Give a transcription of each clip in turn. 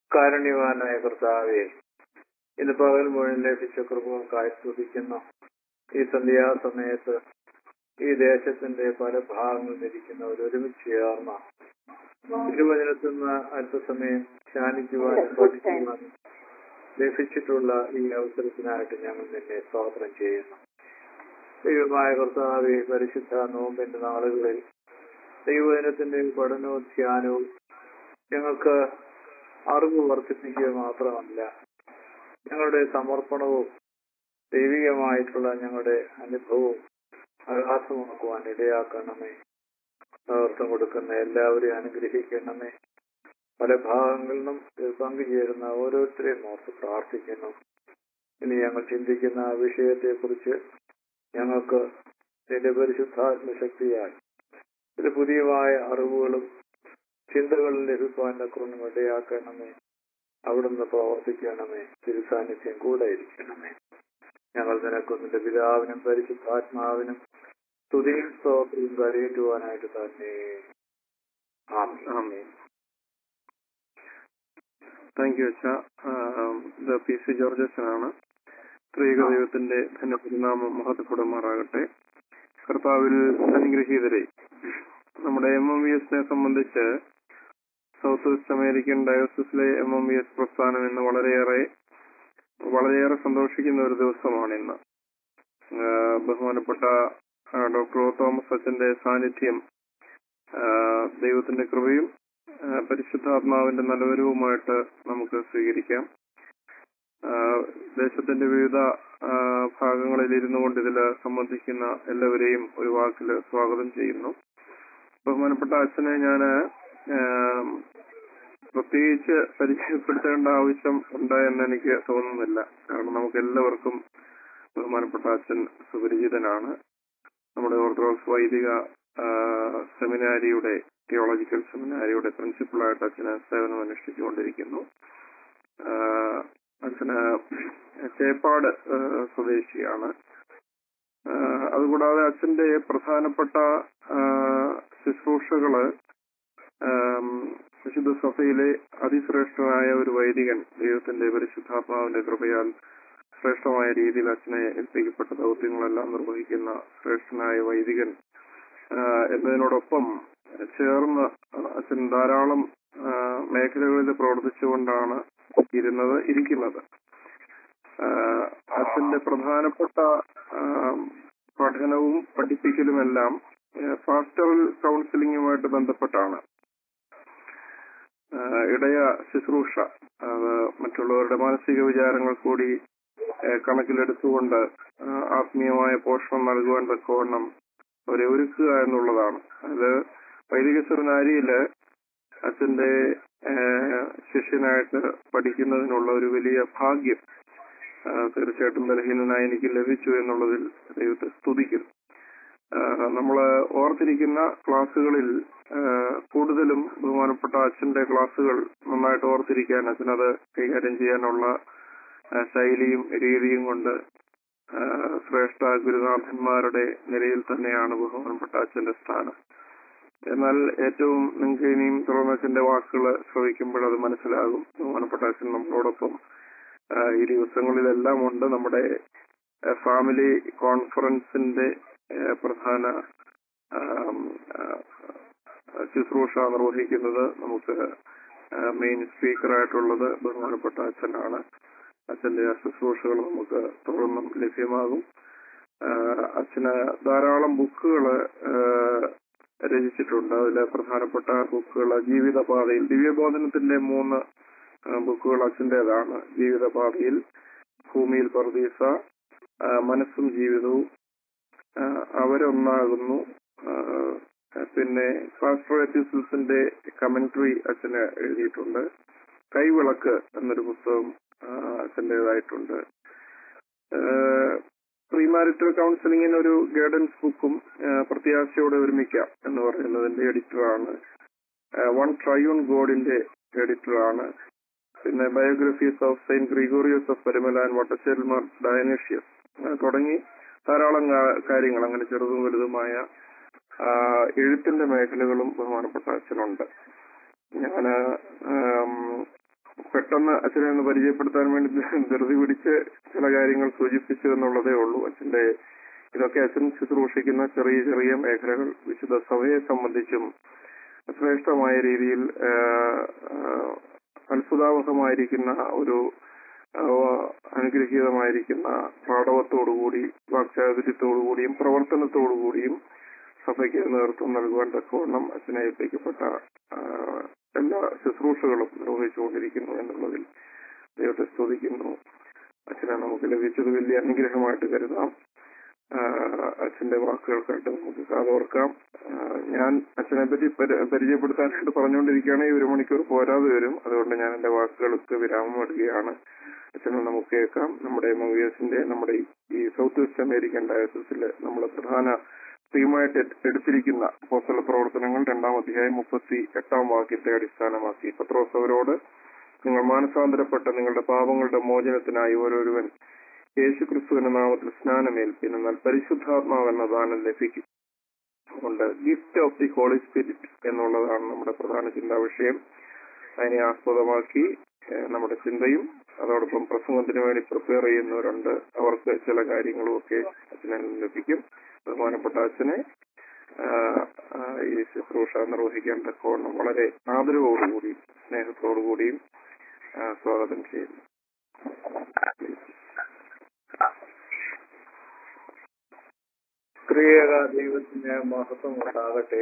കാരുണ്യവാനായ കർത്താവെ ഇന്ന് പകൽ മുഴുവൻ ലഭിച്ച കൃപകൾക്കായി സ്തുതിക്കുന്നു ഈ സന്ധ്യാസമയത്ത് ഈ ദേശത്തിന്റെ പല ഭാഗങ്ങളിൽ ഇരിക്കുന്നവർ ഒരുമിച്ച് ചേർന്ന തിരുവചനത്തിൽ നിന്ന് അല്പസമയം ധ്യാനിക്കുവാനും പഠിക്കുവാനും ലഭിച്ചിട്ടുള്ള ഈ അവസരത്തിനായിട്ട് ഞങ്ങൾ നിന്നെ സ്വാഗതം ചെയ്യുന്നു ദൈവമായ കർത്താവെ പരിശുദ്ധ നോമ്പിന്റെ നാളുകളിൽ ദൈവജനത്തിന്റെ പഠനവും ധ്യാനവും ഞങ്ങൾക്ക് അറിവ് വർദ്ധിപ്പിക്കുക മാത്രമല്ല ഞങ്ങളുടെ സമർപ്പണവും ദൈവികമായിട്ടുള്ള ഞങ്ങളുടെ അനുഭവവും അഗാധമാക്കുവാൻ ഇടയാക്കണമേ നേതൃത്വം കൊടുക്കുന്ന എല്ലാവരെയും അനുഗ്രഹിക്കണമേ പല ഭാഗങ്ങളിൽ നിന്നും ഇതിൽ പങ്കുചേരുന്ന ഓരോരുത്തരെയും ഓർത്ത് പ്രാർത്ഥിക്കുന്നു ഇനി ഞങ്ങൾ ചിന്തിക്കുന്ന ആ വിഷയത്തെക്കുറിച്ച് ഞങ്ങൾക്ക് നിന്റെ പരിശുദ്ധാത്മ ശക്തിയാൽ ഇത് പുതിയമായ അറിവുകളും ചിന്തകളും ലഭിക്കുവാൻ കുറഞ്ഞും ഇടയാക്കണമേ അവിടുന്ന് പ്രവർത്തിക്കണമേ തിരുസാന്നിധ്യം കൂടെ ഇരിക്കണമേ ഞങ്ങൾ നിനക്കും നിന്റെ പിതാവിനും പരിശുദ്ധാത്മാവിനും സ്തുതിയും സ്തോത്രവും കരയേറ്റുവാനായിട്ട് തന്നെ ആമേൻ. ആമേൻ താങ്ക് യു അച്ഛ ഇത് പി സി ജോർജ് അച്ഛനാണ് ത്രിക ദൈവത്തിന്റെ ധന്യപരിനാമം മഹത്വപ്പെടുമാറാകട്ടെ കർത്താവിൽ അനുഗ്രഹീതരെ നമ്മുടെ എം എം വി എസിനെ സംബന്ധിച്ച് സൗത്ത് വെസ്റ്റ് അമേരിക്കൻ ഡയോസിസിലെ എം എം വി എസ് പ്രസ്ഥാനം ഇന്ന് വളരെയേറെ വളരെയേറെ സന്തോഷിക്കുന്ന ഒരു ദിവസമാണ് ഇന്ന് ആഹ് ബഹുമാനപ്പെട്ട ആഹ് ഡോക്ടർ ഒ തോമസ് അച്ഛന്റെ സാന്നിധ്യം ആഹ് ദൈവത്തിന്റെ കൃപയും ആഹ് പരിശുദ്ധാത്മാവിന്റെ നല്ലവരവുമായിട്ട് നമുക്ക് സ്വീകരിക്കാം ആഹ് ദേശത്തിന്റെ വിവിധ ആഹ് ഭാഗങ്ങളിൽ ഇരുന്നു കൊണ്ട് ഇതിൽ സംബന്ധിക്കുന്ന എല്ലാവരെയും ഒരു വാക്കിൽ സ്വാഗതം ചെയ്യുന്നു ബഹുമാനപ്പെട്ട അച്ഛനെ ഞാൻ പ്രത്യേകിച്ച് പരിചയപ്പെടുത്തേണ്ട ആവശ്യം ഉണ്ട് എന്ന് എനിക്ക് തോന്നുന്നില്ല കാരണം നമുക്ക് എല്ലാവർക്കും ബഹുമാനപ്പെട്ട അച്ഛൻ സുപരിചിതനാണ് നമ്മുടെ ഓർത്തഡോക്സ് വൈദിക ആഹ് സെമിനാരിയുടെ തിയോളജിക്കൽ സെമിനാരിയുടെ പ്രിൻസിപ്പളായിട്ട് അച്ഛന് സേവനം അനുഷ്ഠിച്ചുകൊണ്ടിരിക്കുന്നു ആഹ് അച്ഛന് ചേപ്പാട് ആഹ് സ്വദേശിയാണ് ആഹ് അതുകൂടാതെ അച്ഛന്റെ പ്രധാനപ്പെട്ട ആഹ് ശുശ്രൂഷകള് ആം, വിശുദ്ധ സഭയിലെ അതിശ്രേഷ്ഠനായ ഒരു വൈദികൻ ദൈവത്തിന്റെ പരിശുദ്ധാത്മാവിന്റെ കൃപയാൽ ശ്രേഷ്ഠമായ രീതിയിൽ അച്ഛനെ ഏൽപ്പിക്കപ്പെട്ട ദൗത്യങ്ങളെല്ലാം നിർവഹിക്കുന്ന ശ്രേഷ്ഠനായ വൈദികൻ ആഹ് എന്നതിനോടൊപ്പം ചേർന്ന് അച്ഛൻ ധാരാളം ആഹ് മേഖലകളിൽ പ്രവർത്തിച്ചുകൊണ്ടാണ് ഇരുന്നത് ഇരിക്കുന്നത് ആഹ് അച്ഛന്റെ പ്രധാനപ്പെട്ട ആഹ് പഠനവും പഠിപ്പിക്കലുമെല്ലാം പാസ്റ്ററൽ കൗൺസിലിംഗുമായിട്ട് ബന്ധപ്പെട്ടാണ് ആഹ് ഇടയ ശുശ്രൂഷ അത് മറ്റുള്ളവരുടെ മാനസിക വിചാരങ്ങൾ കൂടി ആഹ് കണക്കിലെടുത്തുകൊണ്ട് ആഹ് ആത്മീയമായ പോഷണം നൽകുവാൻ തക്കവണ്ണം അവരെ ഒരുക്കുക എന്നുള്ളതാണ് അത് വൈദിക സെമിനാരിയില് അച്ഛന്റെ ആഹ് ശിഷ്യനായിട്ട് പഠിക്കുന്നതിനുള്ള ഒരു വലിയ ഭാഗ്യം ആഹ് തീർച്ചയായിട്ടും ബലഹീനനായി എനിക്ക് ലഭിച്ചു എന്നുള്ളതിൽ ദൈവത്തെ സ്തുതിക്കുന്നു ആഹ് നമ്മള് ഓർത്തിരിക്കുന്ന ക്ലാസ്സുകളിൽ ആഹ് കൂടുതലും ബഹുമാനപ്പെട്ട അച്ഛന്റെ ക്ലാസ്സുകൾ നന്നായിട്ട് ഓർത്തിരിക്കാൻ അച്ഛനത് കൈകാര്യം ചെയ്യാനുള്ള ആഹ് ശൈലിയും രീതിയും കൊണ്ട് ആഹ് ശ്രേഷ്ഠ ഗുരുനാഥന്മാരുടെ നിലയിൽ തന്നെയാണ് ബഹുമാനപ്പെട്ട അച്ഛന്റെ സ്ഥാനം എന്നാൽ ഏറ്റവും നിങ്ങൾക്ക് ഇനിയും തുറന്നച്ഛന്റെ വാക്കുകൾ ശ്രവിക്കുമ്പോൾ അത് മനസ്സിലാകും ബഹുമാനപ്പെട്ട അച്ഛൻ നമ്മളോടൊപ്പം ആഹ് ഈ ദിവസങ്ങളിലെല്ലാം ഉണ്ട് നമ്മുടെ ആഹ് ഫാമിലി കോൺഫറൻസിന്റെ ആഹ് പ്രധാന ആം, ആഹ്, ശുശ്രൂഷ നിർവഹിക്കുന്നത് നമുക്ക് മെയിൻ സ്പീക്കറായിട്ടുള്ളത് ബഹുമാനപ്പെട്ട അച്ഛനാണ് അച്ഛന്റെ ആ ശുശ്രൂഷകൾ നമുക്ക് തുടർന്നും ലഭ്യമാകും ആഹ് അച്ഛന് ധാരാളം ബുക്കുകൾ രചിച്ചിട്ടുണ്ട് അതിലെ പ്രധാനപ്പെട്ട ബുക്കുകൾ ജീവിതപാതയിൽ ദിവ്യബോധനത്തിന്റെ മൂന്ന് ആഹ് ബുക്കുകൾ അച്ഛൻ്റെതാണ് ജീവിതപാതയിൽ ഭൂമിയിൽ പർദീസ ആഹ് മനസ്സും ജീവിതവും ആഹ് അവരൊന്നാകുന്നു ആഹ് പിന്നെ പാസ്റ്റർ എപ്പിസിൽസിന്റെ കമന്ററി അച്ഛന് എഴുതിയിട്ടുണ്ട് കൈവിളക്ക് എന്നൊരു പുസ്തകം ആഹ് അച്ഛൻ്റെതായിട്ടുണ്ട് പ്രീമാരിറ്റൽ കൗൺസിലിംഗിന് ഒരു ഗൈഡൻസ് ബുക്കും ആഹ് പ്രത്യാശയോടെ ഒരുമിക്കാം എന്ന് പറയുന്നതിന്റെ എഡിറ്ററാണ് വൺ ട്രയൂൺ ഗോഡിന്റെ എഡിറ്ററാണ് പിന്നെ biographies of saint Gregorios of പെരുമലാൻ വട്ടച്ചേൽമാർ ഡയനേഷ്യസ് ആഹ് തുടങ്ങി ധാരാളം കാ- കാര്യങ്ങൾ അങ്ങനെ ചെറുതും വലുതുമായ ആഹ് എഴുത്തിന്റെ മേഖലകളും ബഹുമാനപ്പെട്ട അച്ഛനുണ്ട് ഞാന് ആം, പെട്ടെന്ന് അച്ഛനെ ഒന്ന് പരിചയപ്പെടുത്താൻ വേണ്ടി ധൃതി പിടിച്ച് ചില കാര്യങ്ങൾ സൂചിപ്പിച്ചു എന്നുള്ളതേ ഉള്ളൂ അച്ഛന്റെ ഇതൊക്കെ അച്ഛൻ ശുശ്രൂഷിക്കുന്ന ചെറിയ ചെറിയ മേഖലകൾ വിശുദ്ധ സഭയെ സംബന്ധിച്ചും ശ്രേഷ്ഠമായ രീതിയിൽ ആ, ആ, അത്ഭുതാവഹമായിരിക്കുന്ന ഒരു ആ, അനുഗ്രഹീതമായിരിക്കുന്ന പാഠവത്തോടുകൂടി വാക്ചാതുര്യത്തോടുകൂടിയും പ്രവർത്തനത്തോടുകൂടിയും സഭയ്ക്ക് നേതൃത്വം നൽകുവാൻ തക്കവണ്ണം അച്ഛനെ ഏൽപ്പിക്കപ്പെട്ട ആ, എല്ലാ ശുശ്രൂഷകളും നിർവഹിച്ചുകൊണ്ടിരിക്കുന്നു എന്നുള്ളതിൽ ദൈവത്തെ സ്തുതിക്കുന്നു അച്ഛനെ നമുക്ക് ലഭിച്ചത് വലിയ അനുഗ്രഹമായിട്ട് കരുതാം ആ, അച്ഛന്റെ വാക്കുകൾക്കായിട്ട് നമുക്ക് കാതോർക്കാം ആ, ഞാൻ അച്ഛനെ പറ്റി പരി- പരിചയപ്പെടുത്താനായിട്ട് പറഞ്ഞുകൊണ്ടിരിക്കുകയാണെങ്കിൽ ഒരു മണിക്കൂർ പോരാതെ വരും അതുകൊണ്ട് ഞാൻ എന്റെ വാക്കുകൾക്ക് വിരാമം ഇടുകയാണ് അച്ഛനെ നമുക്ക് കേൾക്കാം നമ്മുടെ എം വി എസിന്റെ നമ്മുടെ ഈ- ഈ സൗത്ത് വെസ്റ്റ് അമേരിക്കൻ ഡയസിൽ നമ്മൾ പ്രധാന തീമായിട്ട് എട്- എടുത്തിരിക്കുന്ന പോസ്റ്റൽ പ്രവർത്തനങ്ങൾ രണ്ടാം അധ്യായം മുപ്പത്തി എട്ടാം വാക്യത്തെ അടിസ്ഥാനമാക്കി പത്രോസ് അവരോട് നിങ്ങൾ മാനസാന്തരപ്പെട്ട നിങ്ങളുടെ പാപങ്ങളുടെ മോചനത്തിനായി ഓരോരുവൻ യേശു ക്രിസ്തുവിന്റെ നാമത്തിൽ സ്നാനമേൽപ്പിൻ എന്നാൽ പരിശുദ്ധാത്മാവ് എന്ന ദാനം ലഭിക്കും അതുകൊണ്ട് gift of the Holy Spirit എന്നുള്ളതാണ് നമ്മുടെ പ്രധാന ചിന്താ വിഷയം അതിനെ ആസ്പദമാക്കി ഏഹ്, നമ്മുടെ ചിന്തയും അതോടൊപ്പം പ്രസംഗത്തിന് വേണ്ടി പ്രിപ്പയർ ചെയ്യുന്നവരുണ്ട് അവർക്ക് ചില കാര്യങ്ങളും ഒക്കെ അച്ഛനിൽ നിന്ന് ലഭിക്കും ബഹുമാനപ്പെട്ട അച്ഛനെ ആഹ്, ആഹ്, ഈ ശുശ്രൂഷ നിർവഹിക്കാൻ തക്കവണ്ണം വളരെ ആദരവോടുകൂടി സ്നേഹത്തോടുകൂടിയും ആഹ്, സ്വാഗതം ചെയ്യുന്നു ക്രിയക ദൈവത്തിന് മഹത്വം ഉണ്ടാകട്ടെ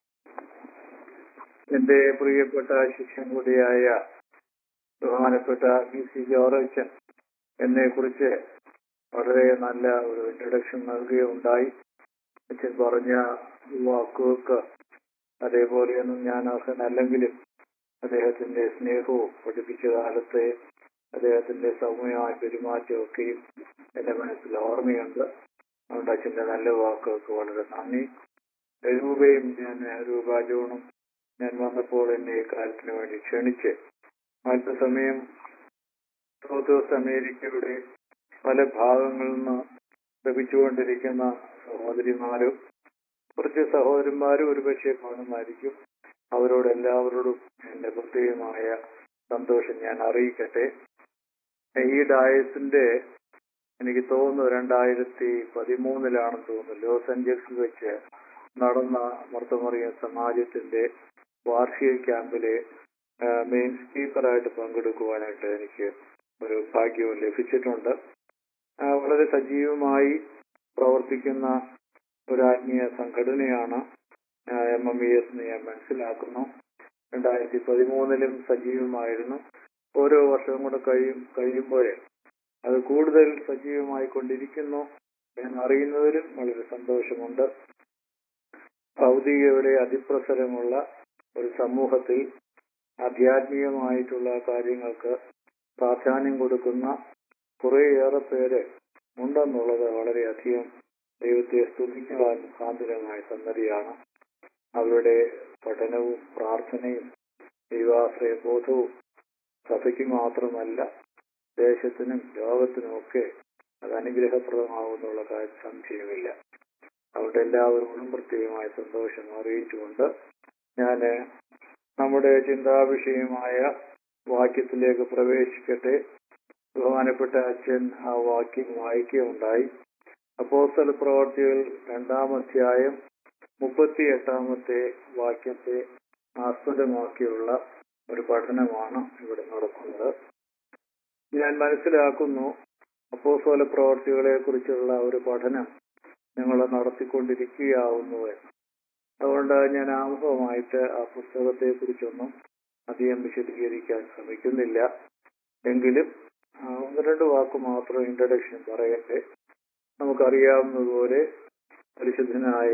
എന്റെ പ്രിയപ്പെട്ട ശിഷ്യൻ കൂടിയായ ബഹുമാനപ്പെട്ട പി സി ജോർജൻ എന്നെ കുറിച്ച് വളരെ നല്ല ഒരു ഇൻട്രഡക്ഷൻ നൽകുകയുണ്ടായി അച്ഛൻ പറഞ്ഞ വാക്കുകൾക്ക് അതേപോലെയൊന്നും ഞാൻ അർഹനല്ലെങ്കിലും അദ്ദേഹത്തിന്റെ സ്നേഹവും പഠിപ്പിച്ച കാലത്തെ അദ്ദേഹത്തിന്റെ സൗമ്യമായ പെരുമാറ്റമൊക്കെയും എന്റെ മനസ്സിൽ ഓർമ്മയുണ്ട് അതുകൊണ്ട് അച്ഛന്റെ നല്ല വാക്കുകൾക്ക് വളരെ നന്ദി രൂപയും ഞാൻ രൂപ ജോണും ഞാൻ വന്നപ്പോൾ എന്നെ ഈ കാര്യത്തിന് വേണ്ടി ക്ഷണിച്ച് അല്പസമയം സൗത്ത് വെസ്റ്റ് അമേരിക്കയുടെ പല ഭാഗങ്ങളിൽ നിന്ന് ലഭിച്ചുകൊണ്ടിരിക്കുന്ന സഹോദരിമാരും കുറച്ച് സഹോദരന്മാരും ഒരുപക്ഷെ കാണുമായിരിക്കും അവരോട് എല്ലാവരോടും എന്റെ പ്രത്യേകമായ സന്തോഷം ഞാൻ അറിയിക്കട്ടെ ഈ ഡയസിന്റെ എനിക്ക് തോന്നുന്നു രണ്ടായിരത്തി പതിമൂന്നിലാണെന്ന് തോന്നുന്നു ലോസ് ആഞ്ചൽസിൽ വെച്ച് നടന്ന മർത്തമറിയ സമാജത്തിന്റെ വാർഷിക ക്യാമ്പിലെ മെയിൻ സ്പീക്കറായിട്ട് പങ്കെടുക്കുവാനായിട്ട് എനിക്ക് ഒരു ഭാഗ്യവും ലഭിച്ചിട്ടുണ്ട് ആ, വളരെ സജീവമായി പ്രവർത്തിക്കുന്ന ഒരു ആത്മീയ സംഘടനയാണ് എം എം ഇ എസ് എന്ന് ഞാൻ മനസ്സിലാക്കുന്നു രണ്ടായിരത്തി പതിമൂന്നിലും സജീവമായിരുന്നു ഓരോ വർഷവും കൂടെ കഴിയും കഴിയുമ്പോഴേ അത് കൂടുതൽ സജീവമായി കൊണ്ടിരിക്കുന്നു എന്ന് അറിയുന്നതിലും വളരെ സന്തോഷമുണ്ട് ഭൗതികയുടെ അതിപ്രസരമുള്ള ഒരു സമൂഹത്തിൽ ആധ്യാത്മികമായിട്ടുള്ള കാര്യങ്ങൾക്ക് പ്രാധാന്യം കൊടുക്കുന്ന കുറേയേറെ പേര് ഉണ്ടെന്നുള്ളത് വളരെയധികം ദൈവത്തെ സ്തുതിക്കുവാൻ മുഖാന്തരമായ സംഗതിയാണ് അവരുടെ പഠനവും പ്രാർത്ഥനയും ദൈവാശ്രയ ബോധവും സഭയ്ക്ക് മാത്രമല്ല ദേശത്തിനും ലോകത്തിനും ഒക്കെ അത് അനുഗ്രഹപ്രദമാവുന്നുള്ള കാര്യം സംശയമില്ല അവിടെ എല്ലാവരോടും പ്രത്യേകമായ സന്തോഷം അറിയിച്ചുകൊണ്ട് ഞാൻ നമ്മുടെ ചിന്താവിഷയമായ വാക്യത്തിലേക്ക് പ്രവേശിക്കട്ടെ ബഹുമാനപ്പെട്ട അച്ഛൻ ആ വാക്യം വായിക്കുകയുണ്ടായി അപ്പോസ്തല പ്രവർത്തികൾ രണ്ടാം അധ്യായം മുപ്പത്തി എട്ടാമത്തെ വാക്യത്തെ ആസ്പദമാക്കിയുള്ള ഒരു പഠനമാണ് ഇവിടെ നടക്കുന്നത് ഞാൻ മനസ്സിലാക്കുന്നു അപ്പോസ്തല പ്രവർത്തികളെ കുറിച്ചുള്ള ഒരു പഠനം നിങ്ങൾ നടത്തിക്കൊണ്ടിരിക്കുകയാവുന്നു എന്ന് അതുകൊണ്ട് ഞാൻ ആമുഖമായിട്ട് ആ പുസ്തകത്തെ കുറിച്ചൊന്നും അധികം വിശദീകരിക്കാൻ ശ്രമിക്കുന്നില്ല എങ്കിലും ആ, ഒന്ന് രണ്ട് വാക്ക് മാത്രം ഇൻട്രഡക്ഷൻ പറയട്ടെ നമുക്കറിയാവുന്നതുപോലെ പരിശുദ്ധനായ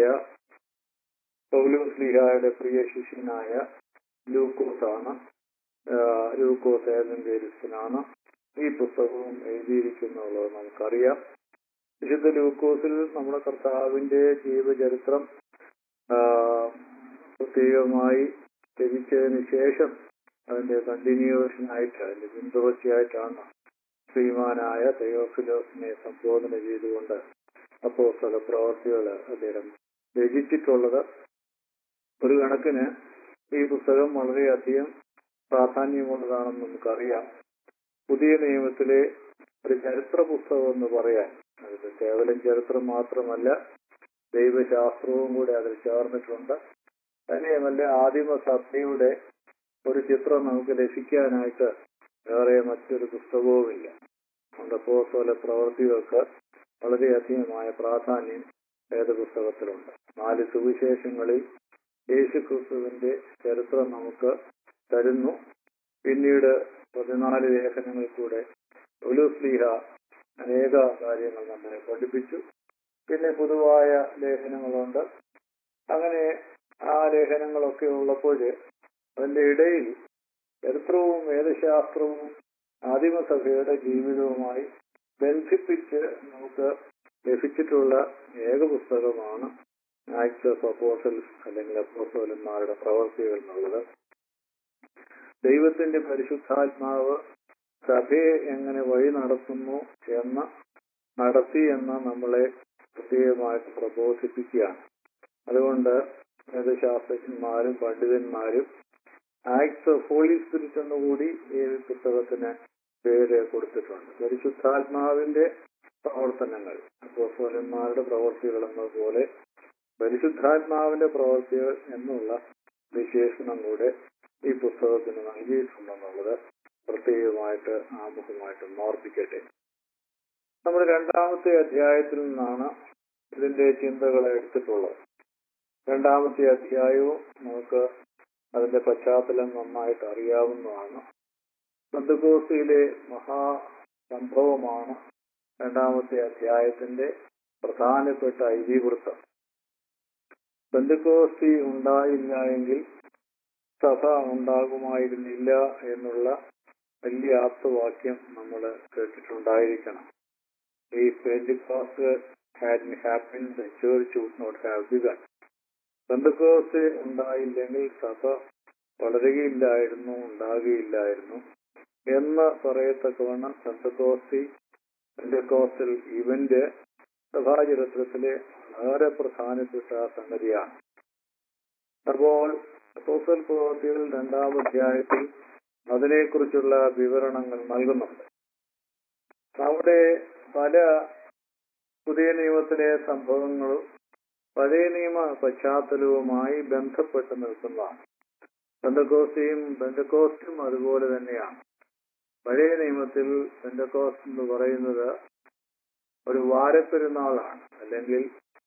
പൗലോസ് ലീഹായുടെ പ്രിയ ശിഷ്യനായ ലൂക്കോസ് ആണ് ആ, ലൂക്കോസ് ഏജൻവേരിസ്തനാണ് ഈ പുസ്തകവും എഴുതിയിരിക്കുന്നുള്ളത് നമുക്കറിയാം വിശുദ്ധ ലൂക്കോസിൽ നമ്മുടെ കർത്താവിന്റെ ജീവചരിത്രം ആ, പ്രത്യേകമായി ലഭിച്ചതിന് ശേഷം അതിന്റെ കണ്ടിന്യൂവേഷൻ ആയിട്ട് അതിന്റെ പിന്തുടർച്ചയായിട്ടാണ് ശ്രീമാനായ തെയോഫിലോസിനെ സംബോധന ചെയ്തുകൊണ്ട് അപ്പോസ്തല പ്രവർത്തികൾ അദ്ദേഹം രചിച്ചിട്ടുള്ളത് ഒരു കണക്കിന് ഈ പുസ്തകം വളരെയധികം പ്രാധാന്യമുള്ളതാണെന്ന് നമുക്കറിയാം പുതിയ നിയമത്തിലെ ഒരു ചരിത്ര പുസ്തകം എന്ന് പറയാൻ അത് കേവലം ചരിത്രം മാത്രമല്ല ദൈവശാസ്ത്രവും കൂടെ അതിൽ ചേർന്നിട്ടുണ്ട് തന്നെയുമല്ല ആദിമ സഭയുടെ ഒരു ചിത്രം നമുക്ക് ലഭിക്കാനായിട്ട് വേറെ മറ്റൊരു പുസ്തകവുമില്ല അപ്പോസ്തല പ്രവൃത്തികൾക്ക് വളരെയധികമായ പ്രാധാന്യം വേദപുസ്തകത്തിലുണ്ട് നാല് സുവിശേഷങ്ങളിൽ യേശു ക്രിസ്തുവിന്റെ ചരിത്രം നമുക്ക് തരുന്നു പിന്നീട് പതിനാല് ലേഖനങ്ങൾ കൂടെ ഒലുസ്ലിഹ അനേക കാര്യങ്ങൾ നമ്മളെ പഠിപ്പിച്ചു പിന്നെ പൊതുവായ ലേഖനങ്ങളുണ്ട് അങ്ങനെ ആ ലേഖനങ്ങളൊക്കെ ഉള്ളപ്പോൾ അതിന്റെ ഇടയിൽ ചരിത്രവും വേദശാസ്ത്രവും ആദിമസഭയുടെ ജീവിതവുമായി ബന്ധിപ്പിച്ച് നമുക്ക് ലഭിച്ചിട്ടുള്ള ഏക പുസ്തകമാണ് ആക്ട്സ് ഓഫ് അപ്പോസൽസ് അല്ലെങ്കിൽ അപ്പോസോലന്മാരുടെ പ്രവർത്തികൾ എന്നുള്ളത് ദൈവത്തിന്റെ പരിശുദ്ധാത്മാവ് സഭയെ എങ്ങനെ വഴി നടത്തുന്നു എന്ന് നടത്തി എന്ന് നമ്മളെ പ്രത്യേകമായിട്ട് പ്രബോധിപ്പിക്കുകയാണ് അതുകൊണ്ട് വേദശാസ്ത്രജ്ഞന്മാരും പണ്ഡിതന്മാരും ആക്ട്സ് ഓഫ് ഹോളി സ്പിരിറ്റ് എന്നുകൂടി ഈ പുസ്തകത്തിന് പേര് കൊടുത്തിട്ടുണ്ട് പരിശുദ്ധാത്മാവിന്റെ പ്രവർത്തനങ്ങൾ അപ്പോസ്തലന്മാരുടെ പ്രവർത്തികൾ എന്നതുപോലെ പരിശുദ്ധാത്മാവിന്റെ പ്രവർത്തികൾ എന്നുള്ള വിശേഷണം കൂടെ ഈ പുസ്തകത്തിന് നൽകിയിട്ടുണ്ടെന്നുള്ളത് പ്രത്യേകമായിട്ട് ആമുഖമായിട്ട് ഓർപ്പിക്കട്ടെ നമ്മൾ രണ്ടാമത്തെ അധ്യായത്തിൽ നിന്നാണ് ഇതിന്റെ ചിന്തകൾ എടുത്തിട്ടുള്ളത് രണ്ടാമത്തെ അധ്യായവും നമുക്ക് അതിന്റെ പശ്ചാത്തലം നന്നായിട്ട് അറിയാവുന്നതാണ് ബന്ധുക്കോസിയിലെ മഹാസംഭവമാണ് രണ്ടാമത്തെ അധ്യായത്തിന്റെ പ്രധാനപ്പെട്ട ഇതിവൃത്തം ബന്ധുക്കോസ്തി ഉണ്ടായില്ല എങ്കിൽ സഭ ഉണ്ടാകുമായിരുന്നില്ല എന്നുള്ള വലിയ ആപ്തവാക്യം നമ്മൾ കേട്ടിട്ടുണ്ടായിരിക്കണം ഈ Pentecost had happened the church would not have begun Pentecost ഉണ്ടായില്ലെങ്കിൽ സഭ വളരുകയില്ലായിരുന്നു ഉണ്ടാകുകയില്ലായിരുന്നു എന്ന് പറയത്തക്കവണ്ണം പെന്തക്കോസ്തി പെന്തക്കോസ്റ്റൽ ഇവന്റ് സഭാചരിത്രത്തിലെ വളരെ പ്രധാനപ്പെട്ട സംഗതിയാണ് അപ്പോൾ അപ്പോസൽ പ്രവൃത്തികൾ രണ്ടാം അധ്യായത്തിൽ അതിനെക്കുറിച്ചുള്ള വിവരണങ്ങൾ നൽകുന്നുണ്ട് അവിടെ പല പുതിയ നിയമത്തിലെ സംഭവങ്ങളും പഴയ നിയമ പശ്ചാത്തലവുമായി ബന്ധപ്പെട്ട് നിൽക്കുന്നതാണ് ബന്ധക്കോസ്റ്റിയും ബന്ധക്കോസ്റ്റും അതുപോലെ തന്നെയാണ് പഴയ നിയമത്തിൽ ബന്ധക്കോസ്റ്റ് എന്ന് പറയുന്നത് ഒരു വാരപ്പെരുന്നാളാണ് അല്ലെങ്കിൽ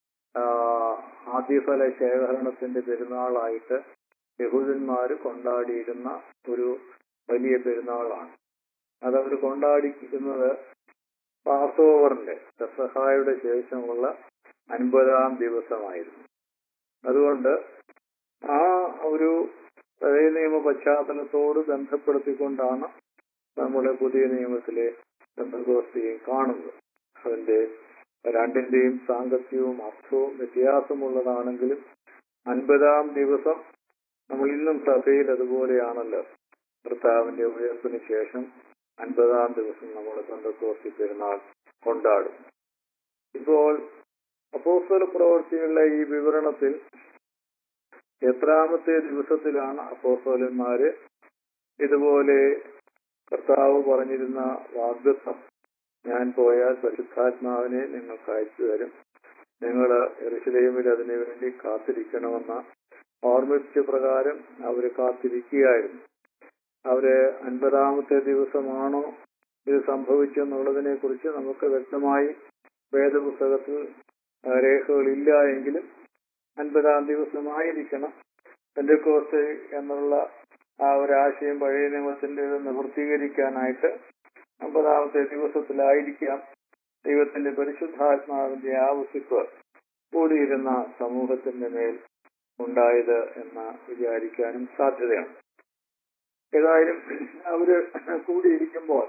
ആദ്യഫല ശേഖരണത്തിന്റെ പെരുന്നാളായിട്ട് യഹൂദന്മാർ കൊണ്ടാടിയിരുന്ന ഒരു വലിയ പെരുന്നാളാണ് അതവർ കൊണ്ടാടിക്കുന്നത് പാസോവറിന്റെ പെസഹായുടെ ശേഷമുള്ള അൻപതാം ദിവസമായിരുന്നു അതുകൊണ്ട് ആ ഒരു പഴയ നിയമ പശ്ചാത്തലത്തോട് ബന്ധപ്പെടുത്തിക്കൊണ്ടാണ് നമ്മൾ പുതിയ നിയമത്തിലെ ബന്ധഗോസ്തിയെ കാണുന്നത് അതിന്റെ രണ്ടിന്റെയും സാങ്കത്യവും അർത്ഥവും വ്യത്യാസമുള്ളതാണെങ്കിലും അൻപതാം ദിവസം നമ്മൾ ഇന്നും സഭയിൽ അതുപോലെയാണല്ലോ കർത്താവിന്റെ ഉയർപ്പിന് ശേഷം അൻപതാം ദിവസം നമ്മൾ ബന്ധക്കോസ്തി പെരുന്നാൾ കൊണ്ടാടും ഇപ്പോൾ അപ്പോസ്തല പ്രവർത്തികളുടെ ഈ വിവരണത്തിൽ എത്രാമത്തെ ദിവസത്തിലാണ് അപ്പോസ്തലന്മാര് ഇതുപോലെ കർത്താവ് പറഞ്ഞിരുന്ന വാഗ്ദത്വം ഞാൻ പോയാൽ പരിശുദ്ധാത്മാവിനെ നിങ്ങൾക്ക് അയച്ചു തരും നിങ്ങൾ എറുസലേമിൽ അതിനു വേണ്ടി കാത്തിരിക്കണമെന്ന ഓർമ്മിപ്പിച്ച പ്രകാരം അവര് കാത്തിരിക്കുകയായിരുന്നു അവര് അൻപതാമത്തെ ദിവസമാണോ ഇത് സംഭവിച്ചെന്നുള്ളതിനെ കുറിച്ച് നമുക്ക് വ്യക്തമായി വേദപുസ്തകത്തിൽ രേഖകളില്ല എങ്കിലും അൻപതാം ദിവസമായിരിക്കണം പെന്തക്കോസ്റ്റ് എന്നുള്ള ആ ഒരു ആശയം പഴയ നിയമത്തിന്റെ നിവൃത്തീകരിക്കാനായിട്ട് അമ്പതാമത്തെ ദിവസത്തിലായിരിക്കാം ദൈവത്തിന്റെ പരിശുദ്ധാത്മാവിന്റെ ആവശ്യപ്പ് കൂടിയിരുന്ന സമൂഹത്തിന്റെ മേൽ ഉണ്ടായത് എന്ന് വിചാരിക്കാനും സാധ്യതയാണ് ഏതായാലും അവര് കൂടിയിരിക്കുമ്പോൾ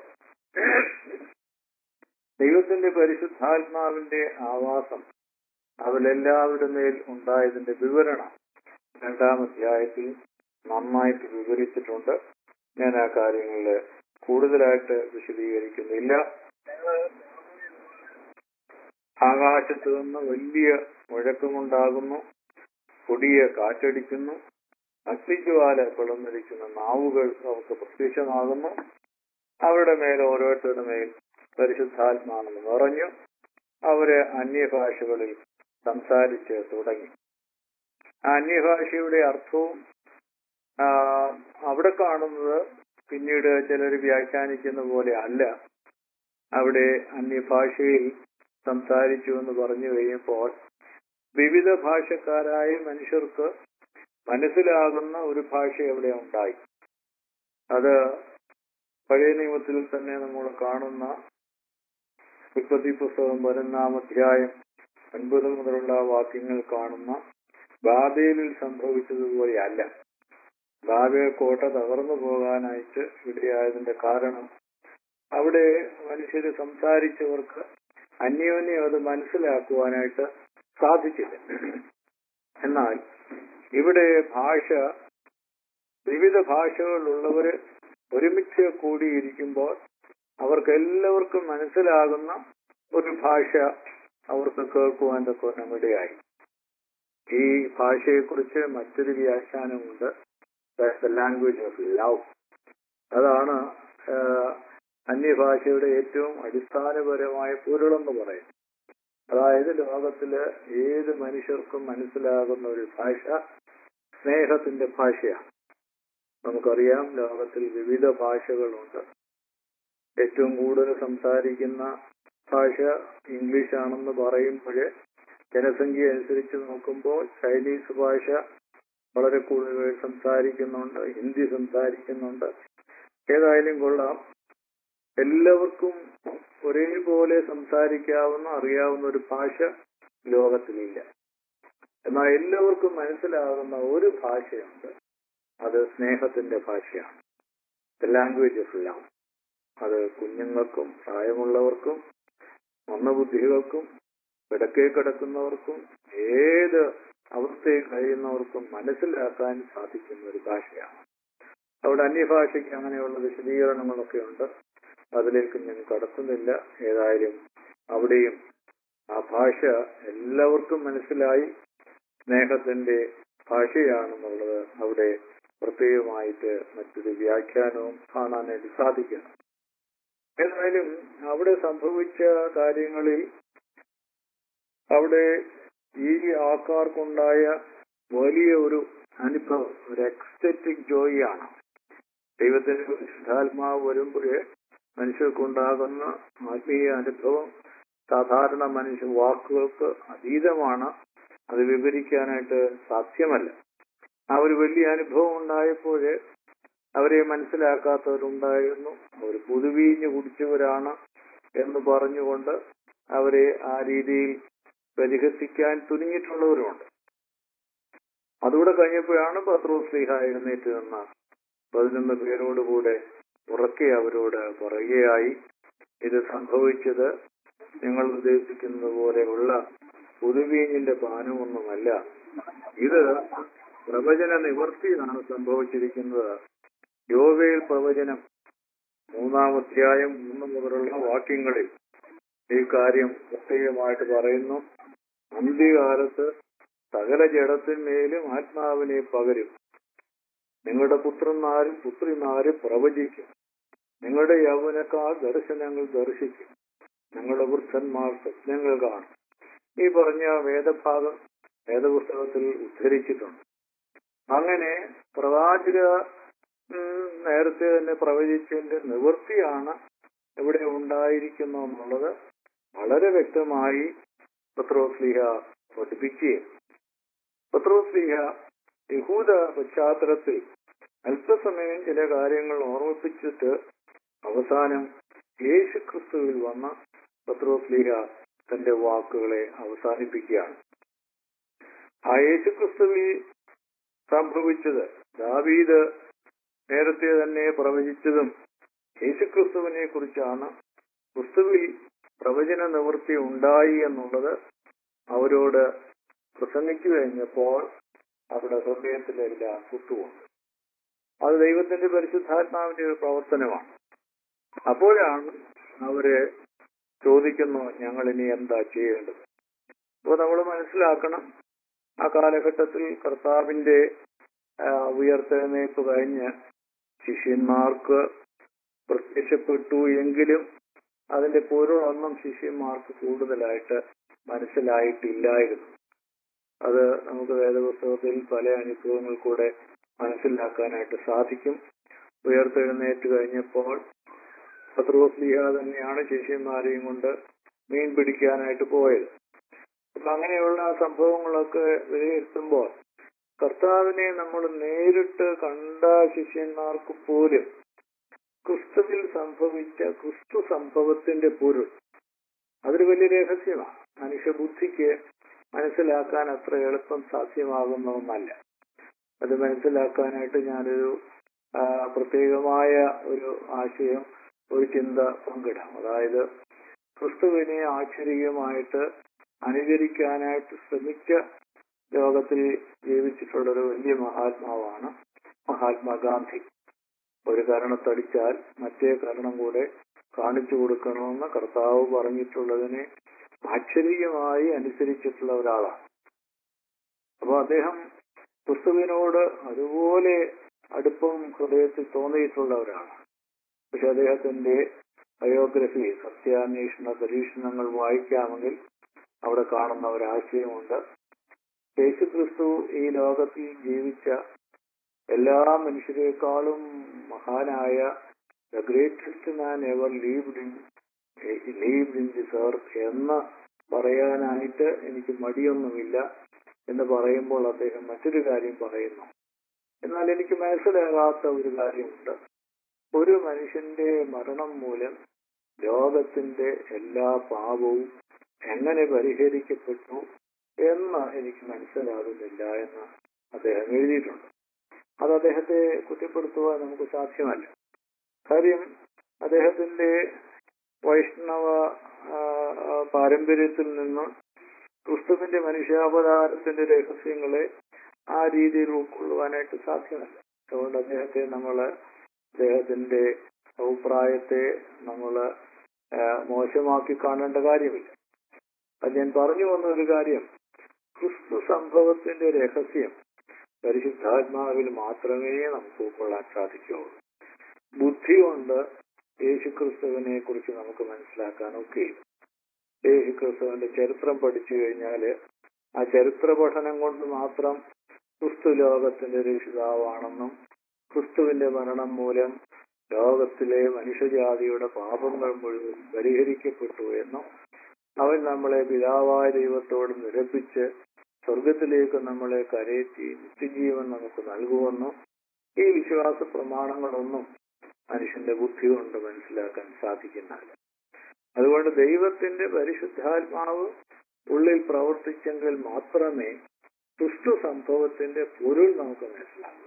ദൈവത്തിന്റെ പരിശുദ്ധാത്മാവിന്റെ ആവാസം അവരെല്ലാവരുടെ മേൽ ഉണ്ടായതിന്റെ വിവരണം രണ്ടാം അധ്യായത്തിൽ നന്നായിട്ട് വിവരിച്ചിട്ടുണ്ട് ഞാൻ ആ കാര്യങ്ങളിൽ കൂടുതലായിട്ട് വിശദീകരിക്കുന്നില്ല ആകാശത്ത് നിന്ന് വലിയ മുഴക്കമുണ്ടാകുന്നു കൊടിയ കാറ്റടിക്കുന്നു അഗ്നിജ്വാല പിളർന്നിരിക്കുന്ന നാവുകൾ അവർക്ക് പ്രത്യക്ഷമാകുന്നു അവരുടെ മേൽ ഓരോരുത്തരുടെ മേൽ പരിശുദ്ധാത്മാവ് നിറഞ്ഞു അവര് അന്യഭാഷകളിൽ സംസാരിച്ച് തുടങ്ങി ആ അന്യഭാഷയുടെ അർത്ഥവും ആ, അവിടെ കാണുന്നത് പിന്നീട് ചിലർ വ്യാഖ്യാനിക്കുന്ന പോലെ അല്ല അവിടെ അന്യഭാഷയിൽ സംസാരിച്ചു എന്ന് പറഞ്ഞു കഴിയുമ്പോൾ വിവിധ ഭാഷക്കാരായ മനുഷ്യർക്ക് മനസ്സിലാകുന്ന ഒരു ഭാഷ അവിടെ ഉണ്ടായി അത് പഴയ നിയമത്തിൽ തന്നെ നമ്മൾ കാണുന്ന ഉൽപ്പത്തി പുസ്തകം പതിനൊന്നാം അധ്യായം ഒൻപത് മുതലുള്ള വാക്യങ്ങൾ കാണുന്ന ബാബേലിൽ സംഭവിച്ചതുപോലെ അല്ല ബാബേൽ കോട്ട തകർന്നു പോകാനായിട്ട് ഇടയായതിന്റെ കാരണം അവിടെ മനുഷ്യര് സംസാരിച്ചവർക്ക് അന്യോന്യം അത് മനസ്സിലാക്കുവാനായിട്ട് സാധിച്ചില്ല എന്നാൽ ഇവിടെ ഭാഷ വിവിധ ഭാഷകളിലുള്ളവര് ഒരുമിച്ച് കൂടിയിരിക്കുമ്പോൾ അവർക്ക് എല്ലാവർക്കും മനസ്സിലാകുന്ന ഒരു ഭാഷ അവർക്ക് കേൾക്കുവാൻ തക്കവണ്ണം ഇടയായി ഈ ഭാഷയെക്കുറിച്ച് മറ്റൊരു വ്യാഖ്യാനമുണ്ട് ലാംഗ്വേജ് ഓഫ് ലവ് അതാണ് ആഹ്, അന്യഭാഷയുടെ ഏറ്റവും അടിസ്ഥാനപരമായ പൊരുളെന്ന് പറയുന്നത് അതായത് ലോകത്തില് ഏത് മനുഷ്യർക്കും മനസ്സിലാകുന്ന ഒരു ഭാഷ സ്നേഹത്തിന്റെ ഭാഷയാണ് നമുക്കറിയാം ലോകത്തിൽ വിവിധ ഭാഷകളുണ്ട് ഏറ്റവും കൂടുതൽ സംസാരിക്കുന്ന ഭാഷ ഇംഗ്ലീഷ് ആണെന്ന് പറയുമ്പോൾ ജനസംഖ്യ അനുസരിച്ച് നോക്കുമ്പോൾ ചൈനീസ് ഭാഷ വളരെ കൂടുതൽ സംസാരിക്കുന്നുണ്ട് ഹിന്ദി സംസാരിക്കുന്നുണ്ട് ഏതായാലും കൊള്ളാം എല്ലാവർക്കും ഒരേപോലെ സംസാരിക്കാവുന്ന അറിയാവുന്ന ഒരു ഭാഷ ലോകത്തിലില്ല എന്നാൽ എല്ലാവർക്കും മനസ്സിലാകുന്ന ഒരു ഭാഷയുണ്ട് അത് സ്നേഹത്തിന്റെ ഭാഷയാണ് ലാംഗ്വേജ് ഓഫ് ലവ് അത് കുഞ്ഞുങ്ങൾക്കും പ്രായമുള്ളവർക്കും മന്ദബുദ്ധികൾക്കും കിടക്കേ കിടക്കുന്നവർക്കും ഏത് അവസ്ഥയിൽ കഴിയുന്നവർക്കും മനസ്സിലാക്കാൻ സാധിക്കുന്ന ഒരു ഭാഷയാണ് അവിടെ അന്യഭാഷയ്ക്ക് അങ്ങനെയുള്ള വിശദീകരണങ്ങളൊക്കെ ഉണ്ട് അതിലേക്ക് ഞാൻ കടത്തുന്നില്ല ഏതായാലും അവിടെയും ആ ഭാഷ എല്ലാവർക്കും മനസ്സിലായി സ്നേഹത്തിന്റെ ഭാഷയാണെന്നുള്ളത് അവിടെ പ്രത്യേകമായിട്ട് മറ്റൊരു വ്യാഖ്യാനവും കാണാനായിട്ട് സാധിക്കണം ഏതായാലും അവിടെ സംഭവിച്ച കാര്യങ്ങളിൽ അവിടെ ഈ ആൾക്കാർക്കുണ്ടായ വലിയ ഒരു അനുഭവം ഒരു എക്സ്റ്ററ്റിക് ജോയി ആണ് ദൈവത്തിന്റെ പരിശുദ്ധാത്മാവ് വരുമ്പോഴേ മനുഷ്യർക്കുണ്ടാകുന്ന ആത്മീയ അനുഭവം സാധാരണ മനുഷ്യ വാക്കുകൾക്ക് അതീതമാണ് അത് വിവരിക്കാനായിട്ട് സാധ്യമല്ല ആ ഒരു വലിയ അനുഭവം ഉണ്ടായപ്പോഴേ അവരെ മനസ്സിലാക്കാത്തവരുണ്ടായിരുന്നു അവർ പുതുവീഞ്ഞ് കുടിച്ചവരാണ് എന്ന് പറഞ്ഞുകൊണ്ട് അവരെ ആ രീതിയിൽ പരിഹസിക്കാൻ തുനിഞ്ഞിട്ടുള്ളവരുമുണ്ട് അതുകൂടെ കഴിഞ്ഞപ്പോഴാണ് പത്രോസ് ശ്രീഹ എഴുന്നേറ്റ് നിന്ന പതിനൊന്ന് പേരോടുകൂടെ ഉറക്കെ അവരോട് പറയുകയായി ഇത് സംഭവിച്ചത് നിങ്ങൾ ഉദ്ദേശിക്കുന്നത് പോലെയുള്ള പുതുവീഞ്ഞിന്റെ പാനമൊന്നുമല്ല ഇത് പ്രവചന നിവർത്തിയാണ് സംഭവിച്ചിരിക്കുന്നത് യോവേൽ പ്രവചനം മൂന്നാം അധ്യായം മൂന്ന് മുതലുള്ള വാക്യങ്ങളിൽ ഈ കാര്യം പ്രത്യേകമായിട്ട് പറയുന്നു അന്ത്യകാലത്ത് സകല ജഡത്തിന്മേലും ആത്മാവിനെ പകരും നിങ്ങളുടെ പുത്രന്മാരും പുത്രിമാരും പ്രവചിക്കും നിങ്ങളുടെ യൗവനക്കാർ ദർശനങ്ങൾ ദർശിക്കും നിങ്ങളുടെ വൃദ്ധന്മാർ സ്വപ്നങ്ങൾ കാണും ഈ പറഞ്ഞ വേദഭാഗം വേദപുസ്തകത്തിൽ ഉദ്ധരിച്ചിട്ടുണ്ട് അങ്ങനെ പ്രവാചക ഉം, നേരത്തെ തന്നെ പ്രവചിച്ചതിന്റെ നിവൃത്തിയാണ് ഇവിടെ ഉണ്ടായിരിക്കുന്നു എന്നുള്ളത് വളരെ വ്യക്തമായി പത്രോസ്ലിഹ പഠിപ്പിക്കുകയും പത്രോസ്ലിഹ യഹൂദ പശ്ചാത്തലത്തിൽ അല്പസമയം ചില കാര്യങ്ങൾ ഓർമ്മിപ്പിച്ചിട്ട് അവസാനം യേശു ക്രിസ്തുവിൽ വന്ന പത്രോസ്ലിഹ തന്റെ വാക്കുകളെ അവസാനിപ്പിക്കുകയാണ് ആ യേശു ക്രിസ്തുവിൽ സംഭവിച്ചത് ദാവീദ് നേരത്തെ തന്നെ പ്രവചിച്ചതും യേശുക്രിസ്തുവിനെ കുറിച്ചാണ് ക്രിസ്തുവിൽ പ്രവചന നിവൃത്തി ഉണ്ടായി എന്നുള്ളത് അവരോട് പ്രസംഗിച്ചു കഴിഞ്ഞപ്പോൾ അവരുടെ ഹൃദയത്തിലെല്ലാം കുത്തുകൊണ്ട് അത് ദൈവത്തിന്റെ പരിശുദ്ധാത്മാവിന്റെ ഒരു പ്രവർത്തനമാണ് അപ്പോഴാണ് അവര് ചോദിക്കുന്നു ഞങ്ങൾ ഇനി എന്താ ചെയ്യേണ്ടത് അപ്പോൾ നമ്മൾ മനസ്സിലാക്കണം ആ കാലഘട്ടത്തിൽ കർത്താവിന്റെ ആ, ഉയർത്തെഴുന്നേൽപ്പ് കഴിഞ്ഞ് ശിഷ്യന്മാർക്ക് പ്രത്യക്ഷപ്പെട്ടു എങ്കിലും അതിന്റെ പൊരുളൊന്നും ശിഷ്യന്മാർക്ക് കൂടുതലായിട്ട് മനസ്സിലായിട്ടില്ലായിരുന്നു അത് നമുക്ക് വേദപുസ്തകത്തിൽ പല അനുഭവങ്ങൾ കൂടെ മനസ്സിലാക്കാനായിട്ട് സാധിക്കും ഉയർത്തെഴുന്നേറ്റ് കഴിഞ്ഞപ്പോൾ പത്രോസ്ലിഹ തന്നെയാണ് ശിഷ്യന്മാരെയും കൊണ്ട് മീൻ പിടിക്കാനായിട്ട് പോയത് അപ്പൊ അങ്ങനെയുള്ള സംഭവങ്ങളൊക്കെ വിലയിരുത്തുമ്പോൾ കർത്താവിനെ നമ്മൾ നേരിട്ട് കണ്ട ശിഷ്യന്മാർക്ക് പോലും ക്രിസ്തുവിൽ സംഭവിച്ച ക്രിസ്തു സംഭവത്തിന്റെ പൊരുൾ അതൊരു വലിയ രഹസ്യമാണ് മനുഷ്യബുദ്ധിക്ക് മനസ്സിലാക്കാൻ അത്ര എളുപ്പം സാധ്യമാകുന്ന ഒന്നല്ല അത് മനസ്സിലാക്കാനായിട്ട് ഞാനൊരു ആ, പ്രത്യേകമായ ഒരു ആശയം ഒരു ചിന്ത പങ്കിടാം അതായത് ക്രിസ്തുവിനെ ആശ്ചര്യമായിട്ട് അനുകരിക്കാനായിട്ട് ശ്രമിച്ച ലോകത്തിൽ ജീവിച്ചിട്ടുള്ള ഒരു വലിയ മഹാത്മാവാണ് മഹാത്മാഗാന്ധി ഒരു കരണത്തടിച്ചാൽ മറ്റേ കരണം കൂടെ കാണിച്ചു കൊടുക്കണമെന്ന് കർത്താവ് പറഞ്ഞിട്ടുള്ളതിനെ ആശ്ചര്യമായി അനുസരിച്ചിട്ടുള്ള ഒരാളാണ് അപ്പൊ അദ്ദേഹം ക്രിസ്തുവിനോട് അതുപോലെ അടുപ്പം ഹൃദയത്തിൽ തോന്നിയിട്ടുള്ള ഒരാളാണ് പക്ഷെ അദ്ദേഹത്തിന്റെ ബയോഗ്രഫി സത്യാന്വേഷണ പരീക്ഷണങ്ങൾ വായിക്കാമെങ്കിൽ അവിടെ കാണുന്ന ഒരു ആശയമുണ്ട് യേശു ക്രിസ്തു ഈ ലോകത്തിൽ ജീവിച്ച എല്ലാ മനുഷ്യരെക്കാളും മഹാനായ the greatest man ever lived in lived in this earth എന്ന് പറയാനായിട്ട് എനിക്ക് മടിയൊന്നുമില്ല എന്ന് പറയുമ്പോൾ അദ്ദേഹം മറ്റൊരു കാര്യം പറയുന്നു എന്നാൽ എനിക്ക് മനസ്സിലാകാത്ത ഒരു കാര്യമുണ്ട് ഒരു മനുഷ്യന്റെ മരണം മൂലം ലോകത്തിന്റെ എല്ലാ പാപവും എങ്ങനെ പരിഹരിക്കപ്പെട്ടു എന്ന് എനിക്ക് മനസ്സിലാകുന്നില്ല എന്ന് അദ്ദേഹം എഴുതിയിട്ടുണ്ട് അത് അദ്ദേഹത്തെ കുറ്റപ്പെടുത്തുവാൻ നമുക്ക് സാധ്യമല്ല കാര്യം അദ്ദേഹത്തിന്റെ വൈഷ്ണവ ആ, ആ, പാരമ്പര്യത്തിൽ നിന്ന് ക്രിസ്തുവിന്റെ മനുഷ്യാവതാരത്തിന്റെ രഹസ്യങ്ങളെ ആ രീതിയിൽ ഉൾക്കൊള്ളുവാനായിട്ട് സാധ്യമല്ല അതുകൊണ്ട് അദ്ദേഹത്തെ നമ്മൾ അദ്ദേഹത്തിന്റെ അഭിപ്രായത്തെ നമ്മൾ മോശമാക്കി കാണേണ്ട കാര്യമില്ല അത് ഞാൻ പറഞ്ഞു വന്ന ഒരു കാര്യം ക്രിസ്തു സംഭവത്തിന്റെ രഹസ്യം പരിശുദ്ധാത്മാവിൽ മാത്രമേ നമുക്ക് ഉൾക്കൊള്ളാൻ സാധിക്കുകയുള്ളൂ ബുദ്ധി കൊണ്ട് യേശുക്രിസ്തുവിനെ കുറിച്ച് നമുക്ക് മനസ്സിലാക്കാൻ ഒക്കെ യേശുക്രിസ്തുവിന്റെ ചരിത്രം പഠിച്ചു കഴിഞ്ഞാല് ആ ചരിത്ര പഠനം കൊണ്ട് മാത്രം ക്രിസ്തു ലോകത്തിന്റെ രക്ഷിതാവാണെന്നും ക്രിസ്തുവിന്റെ മരണം മൂലം ലോകത്തിലെ മനുഷ്യജാതിയുടെ പാപങ്ങൾ മുഴുവൻ പരിഹരിക്കപ്പെട്ടു എന്നും അവൻ നമ്മളെ പിതാവായ ദൈവത്തോട് നിരപ്പിച്ച് സ്വർഗത്തിലേക്ക് നമ്മളെ കരയറ്റി നിത്യജീവൻ നമുക്ക് നൽകുമെന്നും ഈ വിശ്വാസ പ്രമാണങ്ങളൊന്നും മനുഷ്യന്റെ ബുദ്ധി കൊണ്ട് മനസ്സിലാക്കാൻ സാധിക്കുന്നില്ല അതുകൊണ്ട് ദൈവത്തിന്റെ പരിശുദ്ധാത്മാവ് ഉള്ളിൽ പ്രവർത്തിച്ചെങ്കിൽ മാത്രമേ ക്രിസ്തു സംഭവത്തിന്റെ പൊരുൾ നമുക്ക് മനസ്സിലാകൂ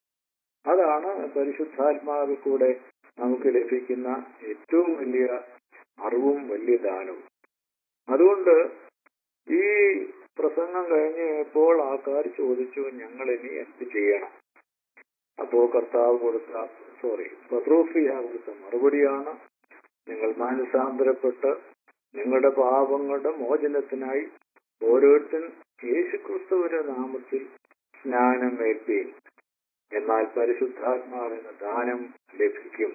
അതാണ് പരിശുദ്ധാത്മാവിൽ കൂടെ നമുക്ക് ലഭിക്കുന്ന ഏറ്റവും വലിയ അറിവും വലിയ ദാനവും അതുകൊണ്ട് ഈ പ്രസംഗം കഴിഞ്ഞപ്പോൾ ആൾക്കാർ ചോദിച്ചു ഞങ്ങൾ ഇനി എന്ത് ചെയ്യണം അപ്പോ കർത്താവ് കൊടുത്ത സോറി പത്രോഫിയ കൊടുത്ത മറുപടിയാണ് നിങ്ങൾ മാനസാന്തരപ്പെട്ട് നിങ്ങളുടെ പാപങ്ങളുടെ മോചനത്തിനായി ഓരോരുത്തരും യേശുക്രിസ്തുവിന്റെ നാമത്തിൽ സ്നാനം ഏൽപ്പീൻ എന്നാൽ പരിശുദ്ധാത്മാവിന് ദാനം ലഭിക്കും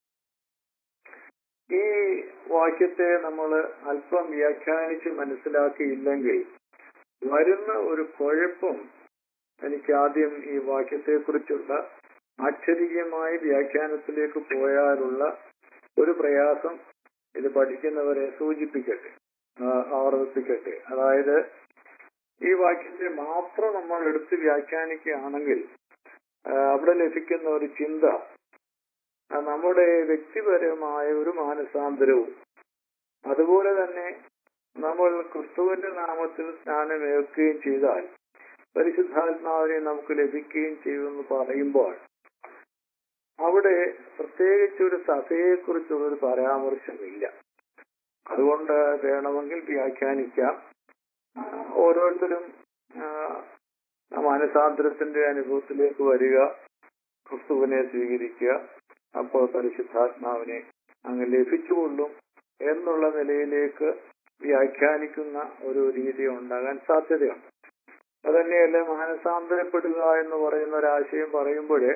ഈ വാക്യത്തെ നമ്മൾ അല്പം വ്യാഖ്യാനിച്ച് മനസ്സിലാക്കിയില്ലെങ്കിൽ വരുന്ന ഒരു കുഴപ്പം എനിക്ക് ആദ്യം ഈ വാക്യത്തെക്കുറിച്ചുള്ള ആശ്ചര്യമായ വ്യാഖ്യാനത്തിലേക്ക് പോയാലുള്ള ഒരു പ്രയാസം ഇത് പഠിക്കുന്നവരെ സൂചിപ്പിക്കട്ടെ ആ, ആവർത്തിക്കട്ടെ അതായത് ഈ വാക്യത്തെ മാത്രം നമ്മൾ എടുത്ത് വ്യാഖ്യാനിക്കുകയാണെങ്കിൽ ആ, അവിടെ ലഭിക്കുന്ന ഒരു ചിന്ത ആ, നമ്മുടെ വ്യക്തിപരമായ ഒരു മാനസാന്തരവും അതുപോലെ തന്നെ നമ്മൾ ക്രിസ്തുവിന്റെ നാമത്തിൽ സ്നാനമേൽക്കുകയും ചെയ്താൽ പരിശുദ്ധാത്മാവിനെ നമുക്ക് ലഭിക്കുകയും ചെയ്യുമെന്ന് പറയുമ്പോൾ അവിടെ പ്രത്യേകിച്ച് ഒരു സഭയെക്കുറിച്ചുള്ള ഒരു പരാമർശമില്ല അതുകൊണ്ട് വേണമെങ്കിൽ വ്യാഖ്യാനിക്കാം ആ, ഓരോരുത്തരും ആ, മാനസാന്തരത്തിന്റെ അനുഭവത്തിലേക്ക് വരിക ക്രിസ്തുവിനെ സ്വീകരിക്കുക അപ്പോൾ പരിശുദ്ധാത്മാവിനെ അങ്ങ് ലഭിച്ചുകൊള്ളും എന്നുള്ള നിലയിലേക്ക് വ്യാഖ്യാനിക്കുന്ന ഒരു രീതി ഉണ്ടാകാൻ സാധ്യതയുണ്ട് അതന്നെയല്ല മാനസാന്തരപ്പെടുക എന്ന് പറയുന്ന ഒരാശയം പറയുമ്പോഴേ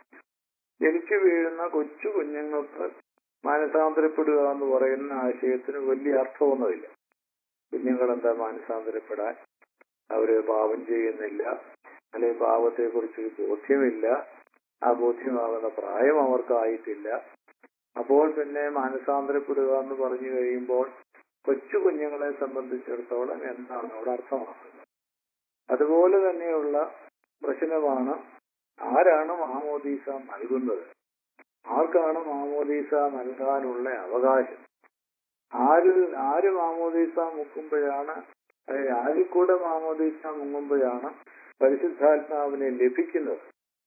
ജനിച്ചു വീഴുന്ന കൊച്ചു കുഞ്ഞുങ്ങൾക്ക് മാനസാന്തരപ്പെടുക എന്ന് പറയുന്ന ആശയത്തിന് വലിയ അർത്ഥമൊന്നുമില്ല കുഞ്ഞുങ്ങൾ എന്താ മാനസാന്തരപ്പെടാൻ അവര് പാപം ചെയ്യുന്നില്ല അല്ലെങ്കിൽ പാപത്തെ കുറിച്ച് ബോധ്യമില്ല ആ ബോധ്യമാകുന്ന പ്രായം അവർക്കായിട്ടില്ല അപ്പോൾ പിന്നെ മാനസാന്തരപ്പെടുക എന്ന് പറഞ്ഞു കഴിയുമ്പോൾ കൊച്ചു കുഞ്ഞുങ്ങളെ സംബന്ധിച്ചിടത്തോളം എന്താണ് അവിടെ അർത്ഥമാക്കുന്നത് അതുപോലെ തന്നെയുള്ള പ്രശ്നമാണ് ആരാണ് മാമോദീസ നൽകുന്നത് ആർക്കാണ് മാമോദീസ നൽകാനുള്ള അവകാശം ആര് ആര് മാമോദീസ മുക്കുമ്പോഴാണ് അതായത് ആരിൽ കൂടെ മാമോദീസ മുങ്ങുമ്പോഴാണ് പരിശുദ്ധാത്മാവിനെ ലഭിക്കുന്നത്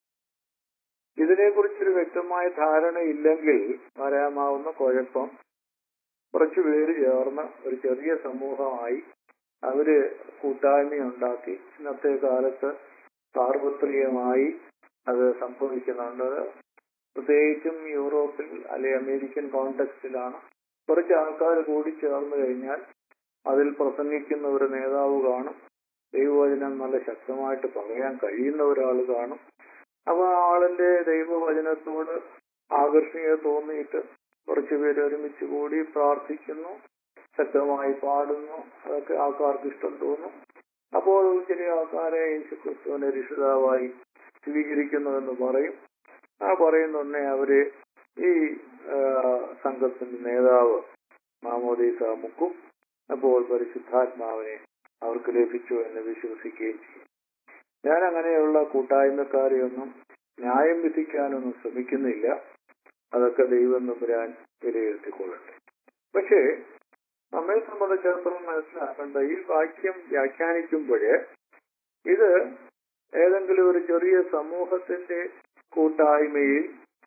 ഇതിനെക്കുറിച്ചൊരു വ്യക്തമായ ധാരണയില്ലെങ്കിൽ വരാമാവുന്ന കുഴപ്പം കുറച്ചു പേര് ചേർന്ന് ഒരു ചെറിയ സമൂഹമായി അവര് കൂട്ടായ്മയുണ്ടാക്കി ഇന്നത്തെ കാലത്ത് സാർവത്രികമായി അത് സംഭവിക്കുന്നുണ്ട് പ്രത്യേകിച്ചും യൂറോപ്പിൽ അല്ലെ അമേരിക്കൻ കോണ്ടെക്സ്റ്റിലാണ് കുറച്ച് ആൾക്കാർ കൂടി ചേർന്ന് കഴിഞ്ഞാൽ അതിൽ പ്രസംഗിക്കുന്ന ഒരു നേതാവ് കാണും ദൈവവചനം നല്ല ശക്തമായിട്ട് പറയാൻ കഴിയുന്ന ഒരാൾ കാണും അപ്പൊ ആ ആളിന്റെ ദൈവവചനത്തോട് ആകർഷണീയ തോന്നിയിട്ട് കുറച്ചു പേര് ഒരുമിച്ച് കൂടി പ്രാർത്ഥിക്കുന്നു ശക്തമായി പാടുന്നു അതൊക്കെ ആൾക്കാർക്ക് ഇഷ്ടം തോന്നും അപ്പോൾ ചില ആൾക്കാരെ യേശുക്രിസ്തുവിനെ രക്ഷിതാവായി സ്വീകരിക്കുന്നു എന്ന് പറയും ആ പറയുന്നുണ്ടേ അവര് ഈ ആ, സംഘത്തിന്റെ നേതാവ് മാമോദീസ മുക്കും അപ്പോൾ പരിശുദ്ധാത്മാവിനെ അവർക്ക് ലഭിച്ചു എന്ന് വിശ്വസിക്കുകയും ചെയ്യും ഞാൻ അങ്ങനെയുള്ള കൂട്ടായ്മക്കാരെയൊന്നും ന്യായം വിധിക്കാനൊന്നും ശ്രമിക്കുന്നില്ല അതൊക്കെ ദൈവം നമ്പുരാൻ വിലയിരുത്തിക്കൊള്ളട്ടെ പക്ഷേ നമ്മെ സംബന്ധിച്ചിടത്തോളം മനസ്സിലാക്കേണ്ട ഈ വാക്യം വ്യാഖ്യാനിക്കുമ്പോഴേ ഇത് ഏതെങ്കിലും ഒരു ചെറിയ സമൂഹത്തിന്റെ കൂട്ടായ്മയിൽ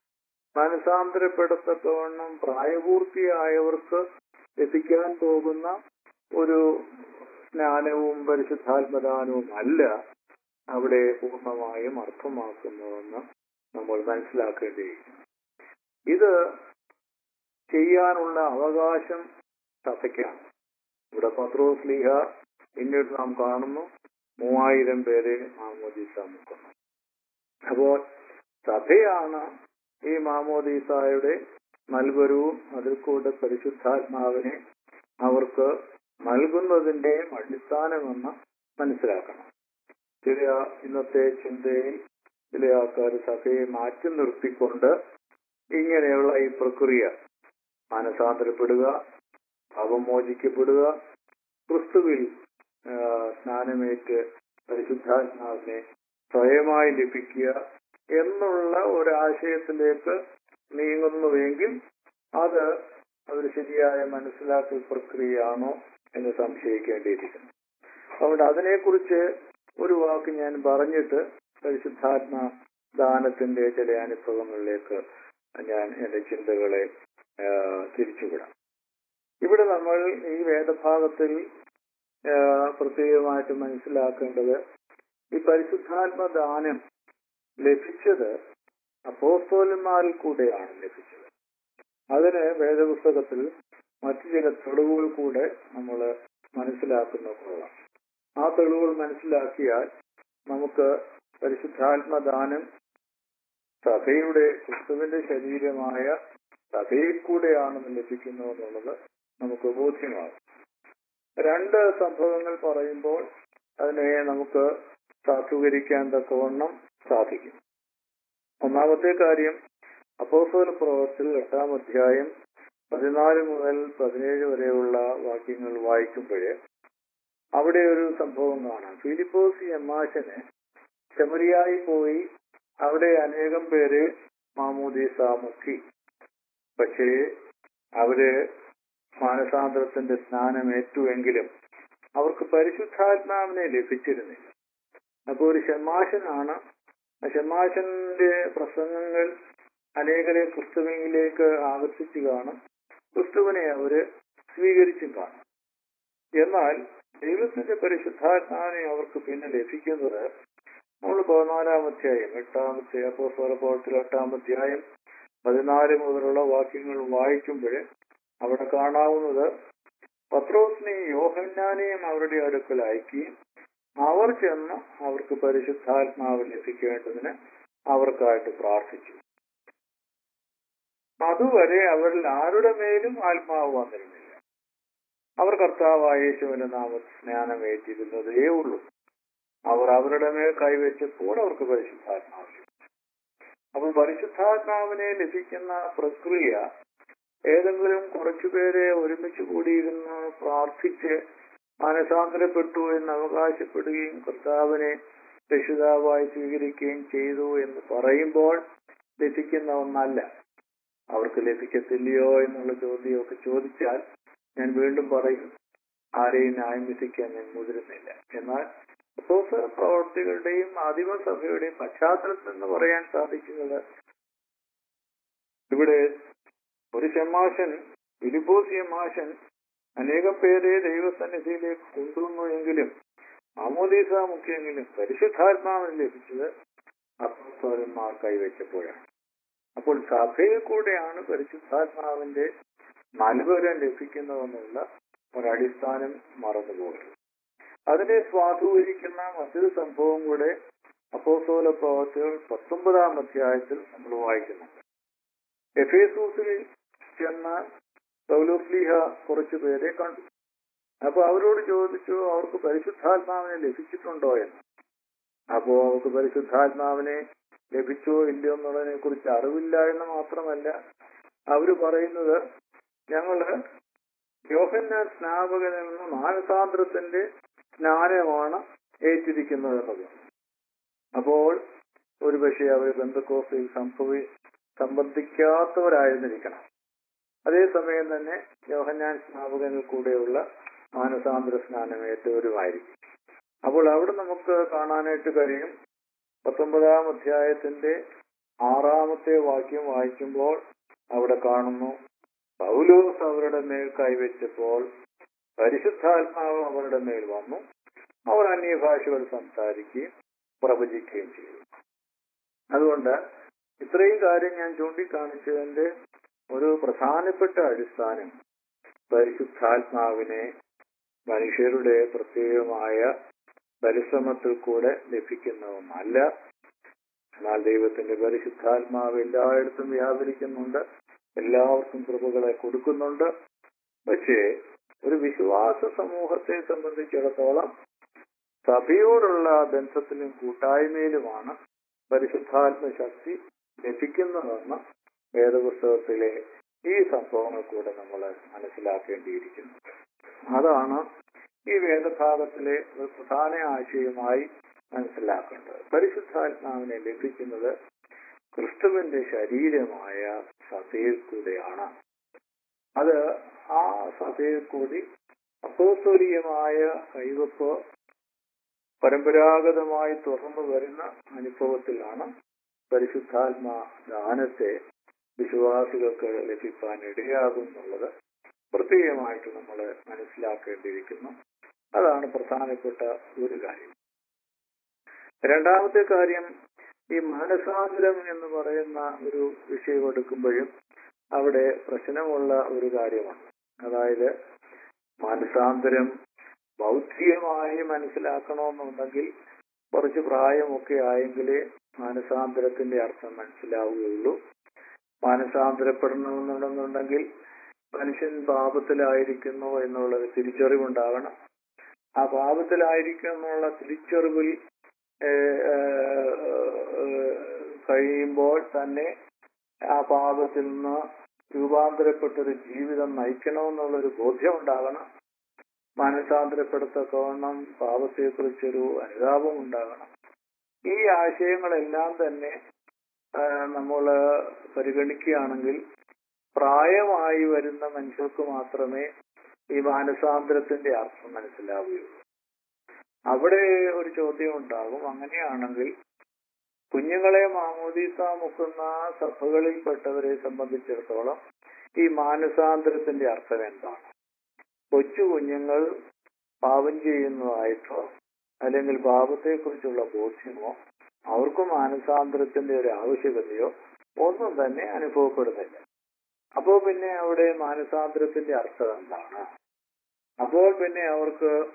മനസാന്തരപ്പെടത്തക്കവണ്ണം പ്രായപൂർത്തിയായവർക്ക് എത്തിക്കാൻ പോകുന്ന ഒരു സ്നാനവും പരിശുദ്ധാത്മദാനവും അല്ല അവിടെ പൂർണ്ണമായും അർത്ഥമാക്കുന്നതെന്ന് നമ്മൾ മനസ്സിലാക്കേണ്ടിയിരിക്കുന്നു ഇത് ചെയ്യാനുള്ള അവകാശം സഭയ്ക്കാണ് ഇവിടെ പത്രോസ് ലീഹ പിന്നീട് നാം കാണുന്നു മൂവായിരം പേരെ മാമോദീസ മുക്കുന്നു അപ്പോൾ സഭയാണ് ഈ മാമോദീസായുടെ നൽവരവും അതിൽ കൂടെ പരിശുദ്ധാത്മാവിനെ അവർക്ക് നൽകുന്നതിന്റെയും അടിസ്ഥാനമെന്ന് മനസ്സിലാക്കണം ചില ഇന്നത്തെ ചിന്തയിൽ ചില ആൾക്കാർ സഭയെ മാറ്റി നിർത്തിക്കൊണ്ട് ഇങ്ങനെയുള്ള ഈ പ്രക്രിയ മാനസാന്തരപ്പെടുക അവമോചിക്കപ്പെടുക ക്രിസ്തുവിൽ ആ, സ്നാനമേറ്റ് പരിശുദ്ധാത്മാവിനെ സ്വയമായി ലഭിക്കുക എന്നുള്ള ഒരാശയത്തിലേക്ക് നീങ്ങുന്നുവെങ്കിൽ അത് അതൊരു ശരിയായ മനസ്സിലാക്കൽ പ്രക്രിയയാണോ എന്ന് സംശയിക്കേണ്ടിയിരിക്കുന്നു അതുകൊണ്ട് അതിനെക്കുറിച്ച് ഒരു വാക്ക് ഞാൻ പറഞ്ഞിട്ട് പരിശുദ്ധാത്മ ദാനത്തിന്റെ ചില അനുഭവങ്ങളിലേക്ക് ഞാൻ എന്റെ ചിന്തകളെ ആ, തിരിച്ചുവിടാം ഇവിടെ നമ്മൾ ഈ വേദഭാഗത്തിൽ ആ, പ്രത്യേകമായിട്ട് മനസ്സിലാക്കേണ്ടത് ഈ പരിശുദ്ധാത്മ ദാനം ലഭിച്ചത് അപ്പോസ്തോലന്മാരിൽ കൂടെയാണ് ലഭിച്ചത് അതിന് വേദപുസ്തകത്തിൽ മറ്റു ചില തെളിവുകൾ കൂടെ നമ്മൾ മനസ്സിലാക്കുന്ന കുറവാണ് ആ തെളിവുകൾ മനസ്സിലാക്കിയാൽ നമുക്ക് പരിശുദ്ധാത്മദാനം സഭയുടെ ക്രിസ്തുവിന്റെ ശരീരമായ സഭയിൽ കൂടെയാണ് ലഭിക്കുന്നത് എന്നുള്ളത് നമുക്ക് ബോധ്യമാകും രണ്ട് സംഭവങ്ങൾ പറയുമ്പോൾ അതിനെ നമുക്ക് സാധൂകരിക്കാൻ തക്കവണ്ണം സാധിക്കും ഒന്നാമത്തെ കാര്യം അപ്പോസ്തല പ്രവർത്തനത്തിൽ എട്ടാം അധ്യായം പതിനാല് മുതൽ പതിനേഴ് വരെയുള്ള വാക്യങ്ങൾ വായിക്കുമ്പോഴേ അവിടെ ഒരു സംഭവം കാണാം ഫിലിപ്പോസ് എമ്മാശന് ശമരിയായി പോയി അവിടെ അനേകം പേര് മാമൂദീസ മുക്കി പക്ഷേ അവര് മാനസാന്തരത്തിന്റെ സ്നാനം ഏറ്റുവെങ്കിലും അവർക്ക് പരിശുദ്ധാത്മാവിനെ ലഭിച്ചിരുന്നില്ല അപ്പൊ ഒരു ഷമാശനാണ് ആ ഷമാശന്റെ പ്രസംഗങ്ങൾ അനേകരെ ക്രിസ്തുവിലേക്ക് ആകർഷിച്ചു കാണും ക്രിസ്തുവിനെ അവര് സ്വീകരിച്ചും കാണും എന്നാൽ ദൈവത്തിന്റെ പരിശുദ്ധാത്മാവിനെ അവർക്ക് പിന്നെ ലഭിക്കുന്നത് നമ്മൾ പതിനാലാം അധ്യായം എട്ടാമത്തെ അപ്പോ സ്വരപോളത്തിൽ എട്ടാം അധ്യായം പതിനാല് മുതലുള്ള വാക്യങ്ങൾ വായിക്കുമ്പോൾ അവിടെ കാണാവുന്നത് പത്രോസിനെയും യോഹന്നാനെയും അവരുടെ അടുക്കൽ അയക്കുകയും അവർ ചെന്ന് അവർക്ക് പരിശുദ്ധാത്മാവ് ലഭിക്കേണ്ടതിന് അവർക്കായിട്ട് പ്രാർത്ഥിച്ചു അതുവരെ അവരിൽ ആരുടെ മേലും ആത്മാവ് വന്നിരുന്നില്ല അവർ കർത്താവായ യേശുവിന്റെ നാമത്തിൽ സ്നാനമേറ്റിരുന്നതേ ഉള്ളൂ അവർ അവരുടെ മേൽ കൈവച്ചപ്പോൾ അവർക്ക് പരിശുദ്ധാത്മാവ് ലഭിച്ചു അപ്പോൾ പരിശുദ്ധാത്മാവിനെ ലഭിക്കുന്ന പ്രക്രിയ ഏതെങ്കിലും കുറച്ചുപേരെ ഒരുമിച്ച് കൂടിയിരുന്ന് പ്രാർത്ഥിച്ച് മാനസാന്തരപ്പെട്ടു എന്ന് അവകാശപ്പെടുകയും കർത്താവിനെ രക്ഷിതാവായി സ്വീകരിക്കുകയും ചെയ്തു എന്ന് പറയുമ്പോൾ ലഭിക്കുന്ന ഒന്നല്ല അവർക്ക് ലഭിക്കത്തില്ലയോ എന്നുള്ള ചോദ്യമൊക്കെ ചോദിച്ചാൽ ഞാൻ വീണ്ടും പറയും ആരെയും ന്യായം വിധിക്കാൻ ഞാൻ മുതിരുന്നില്ല എന്നാൽ അപ്പോസ്തല പ്രവർത്തികളുടെയും ആദിമസഭയുടെയും പശ്ചാത്തലത്തിൽ നിന്ന് പറയാൻ സാധിക്കുന്നത് ഇവിടെ ഒരു ചെമ്മാശൻ ഫിലിപ്പോസ് ചെമ്മാശൻ അനേകം പേരെ ദൈവസന്നിധിയിലേക്ക് കൊണ്ടുവന്നു എങ്കിലും ആമോദീസ മുഖ്യെങ്കിലും പരിശുദ്ധാത്മാവിന് ലഭിച്ചത് അപ്പോസ്തലന്മാർ കൈവച്ചപ്പോഴാണ് അപ്പോൾ സഭയിൽ കൂടെയാണ് പരിശുദ്ധാത്മാവിന്റെ നൽകുരം ലഭിക്കുന്നതെന്നുള്ള ഒരടിസ്ഥാനം മറന്നുപോകരുത് അതിനെ സ്വാധീനിക്കുന്ന മറ്റൊരു സംഭവം കൂടെ അപ്പോസോല പ്രവർത്തികൾ പത്തൊമ്പതാം അധ്യായത്തിൽ നമ്മൾ വായിക്കുന്നുണ്ട് എഫേസൂസിൽ ചെന്ന പൗലോസ്ലിഹ കുറച്ചു പേരെ കണ്ടു അപ്പൊ അവരോട് ചോദിച്ചു അവർക്ക് പരിശുദ്ധാത്മാവിനെ ലഭിച്ചിട്ടുണ്ടോ എന്ന് അപ്പോ അവർക്ക് പരിശുദ്ധാത്മാവിനെ ലഭിച്ചോ ഇല്ലയോ എന്നുള്ളതിനെ കുറിച്ച് അറിവില്ല എന്ന് മാത്രമല്ല അവര് പറയുന്നത് ഞങ്ങള് യോഹന്നാൻ സ്നാപകനിൽ നിന്ന് മാനസാന്തരത്തിന്റെ സ്നാനമാണ് ഏറ്റിരിക്കുന്നത് എന്നത് അപ്പോൾ ഒരുപക്ഷെ അവർ ബന്ധുക്കോസിൽ സംഭവി സംബന്ധിക്കാത്തവരായിരുന്നിരിക്കണം അതേസമയം തന്നെ യോഹന്നാൻ സ്നാപകനിൽ കൂടെയുള്ള മാനസാന്തര സ്നാനം ഏറ്റവരുമായിരിക്കും അപ്പോൾ അവിടെ നമുക്ക് കാണാനായിട്ട് കഴിയും പത്തൊമ്പതാം അധ്യായത്തിന്റെ ആറാമത്തെ വാക്യം വായിക്കുമ്പോൾ അവിടെ കാണുന്നു പൗലോസ് അവരുടെ മേൽ കൈവച്ചപ്പോൾ പരിശുദ്ധാത്മാവ് അവരുടെ മേൽ വന്നു അവർ അന്യഭാഷകൾ സംസാരിക്കുകയും പ്രവചിക്കുകയും ചെയ്തു അതുകൊണ്ട് ഇത്രയും കാര്യം ഞാൻ ചൂണ്ടിക്കാണിച്ചതിന്റെ ഒരു പ്രധാനപ്പെട്ട അടിസ്ഥാനം പരിശുദ്ധാത്മാവിനെ മനുഷ്യരുടെ പ്രത്യേകമായ പരിശ്രമത്തിൽ കൂടെ ലഭിക്കുന്നതുമല്ല എന്നാൽ ദൈവത്തിന്റെ പരിശുദ്ധാത്മാവ് എല്ലായിടത്തും വ്യാപരിക്കുന്നുണ്ട് എല്ലാവർക്കും കൃപകളെ കൊടുക്കുന്നുണ്ട് പക്ഷേ ഒരു വിശ്വാസ സമൂഹത്തെ സംബന്ധിച്ചിടത്തോളം സഭയോടുള്ള ബന്ധത്തിലും കൂട്ടായ്മയിലുമാണ് പരിശുദ്ധാത്മ ശക്തി ലഭിക്കുന്നതെന്ന് വേദപുസ്തകത്തിലെ ഈ സംഭവങ്ങൾ കൂടെ നമ്മൾ മനസ്സിലാക്കേണ്ടിയിരിക്കുന്നു അതാണ് ഈ വേദഭാഗത്തിലെ ഒരു പ്രധാന ആശയമായി മനസ്സിലാക്കേണ്ടത് പരിശുദ്ധാത്മാവിനെ ലഭിക്കുന്നത് ക്രിസ്തുവിന്റെ ശരീരമായ സഭയിൽ കൂടെയാണ് അത് ആ സഭയിൽ കൂടി അപ്പോസ്തോലികമായ കൈവപ്പ് പരമ്പരാഗതമായി തുറന്നു വരുന്ന അനുഭവത്തിലാണ് പരിശുദ്ധാത്മാ ദാനത്തെ വിശ്വാസികൾക്ക് ലഭിക്കാൻ ഇടയാകുന്നുള്ളത് പ്രത്യേകമായിട്ട് നമ്മൾ മനസ്സിലാക്കേണ്ടിയിരിക്കുന്നു അതാണ് പ്രധാനപ്പെട്ട ഒരു കാര്യം രണ്ടാമത്തെ കാര്യം ഈ മാനസാന്തരം എന്ന് പറയുന്ന ഒരു വിഷയം എടുക്കുമ്പോഴും അവിടെ പ്രശ്നമുള്ള ഒരു കാര്യമാണ് അതായത് മാനസാന്തരം ബൗദ്ധികമായി മനസ്സിലാക്കണമെന്നുണ്ടെങ്കിൽ കുറച്ച് പ്രായമൊക്കെ ആയെങ്കിലേ മാനസാന്തരത്തിന്റെ അർത്ഥം മനസ്സിലാവുകയുള്ളൂ മാനസാന്തരപ്പെടണമെന്നുണ്ടെന്നുണ്ടെങ്കിൽ മനുഷ്യൻ പാപത്തിലായിരിക്കുന്നു എന്നുള്ളത് തിരിച്ചറിവുണ്ടാകണം ആ പാപത്തിലായിരിക്കും എന്നുള്ള തിരിച്ചറിവിൽ കഴിയുമ്പോൾ തന്നെ ആ പാപത്തിൽ നിന്ന് രൂപാന്തരപ്പെട്ടൊരു ജീവിതം നയിക്കണമെന്നുള്ളൊരു ബോധ്യം ഉണ്ടാകണം മാനസാന്തരപ്പെടുത്തക്കവണ്ണം പാപത്തെക്കുറിച്ചൊരു അനുതാപം ഉണ്ടാകണം ഈ ആശയങ്ങളെല്ലാം തന്നെ നമ്മൾ പരിഗണിക്കുകയാണെങ്കിൽ പ്രായമായി വരുന്ന മനുഷ്യർക്ക് മാത്രമേ ഈ മാനസാന്തരത്തിന്റെ അർത്ഥം മനസ്സിലാവുകയുള്ളൂ അവിടെ ഒരു ചോദ്യം ഉണ്ടാകും അങ്ങനെയാണെങ്കിൽ കുഞ്ഞുങ്ങളെ മാമോദീസ മുക്കുന്ന സഭകളിൽപ്പെട്ടവരെ സംബന്ധിച്ചിടത്തോളം ഈ മാനസാന്തരത്തിന്റെ അർത്ഥം എന്താണ് കൊച്ചു കുഞ്ഞുങ്ങൾ പാപം ചെയ്യുന്നതായിട്ടോ അല്ലെങ്കിൽ പാപത്തെക്കുറിച്ചുള്ള ബോധ്യമോ അവർക്ക് മാനസാന്തരത്തിന്റെ ഒരു ആവശ്യകതയോ ഒന്നും തന്നെ അനുഭവപ്പെടുന്നില്ല അപ്പോൾ പിന്നെ അവിടെ മാനസാന്തരത്തിന്റെ അർത്ഥം എന്താണ് അപ്പോൾ പിന്നെ അവർക്ക്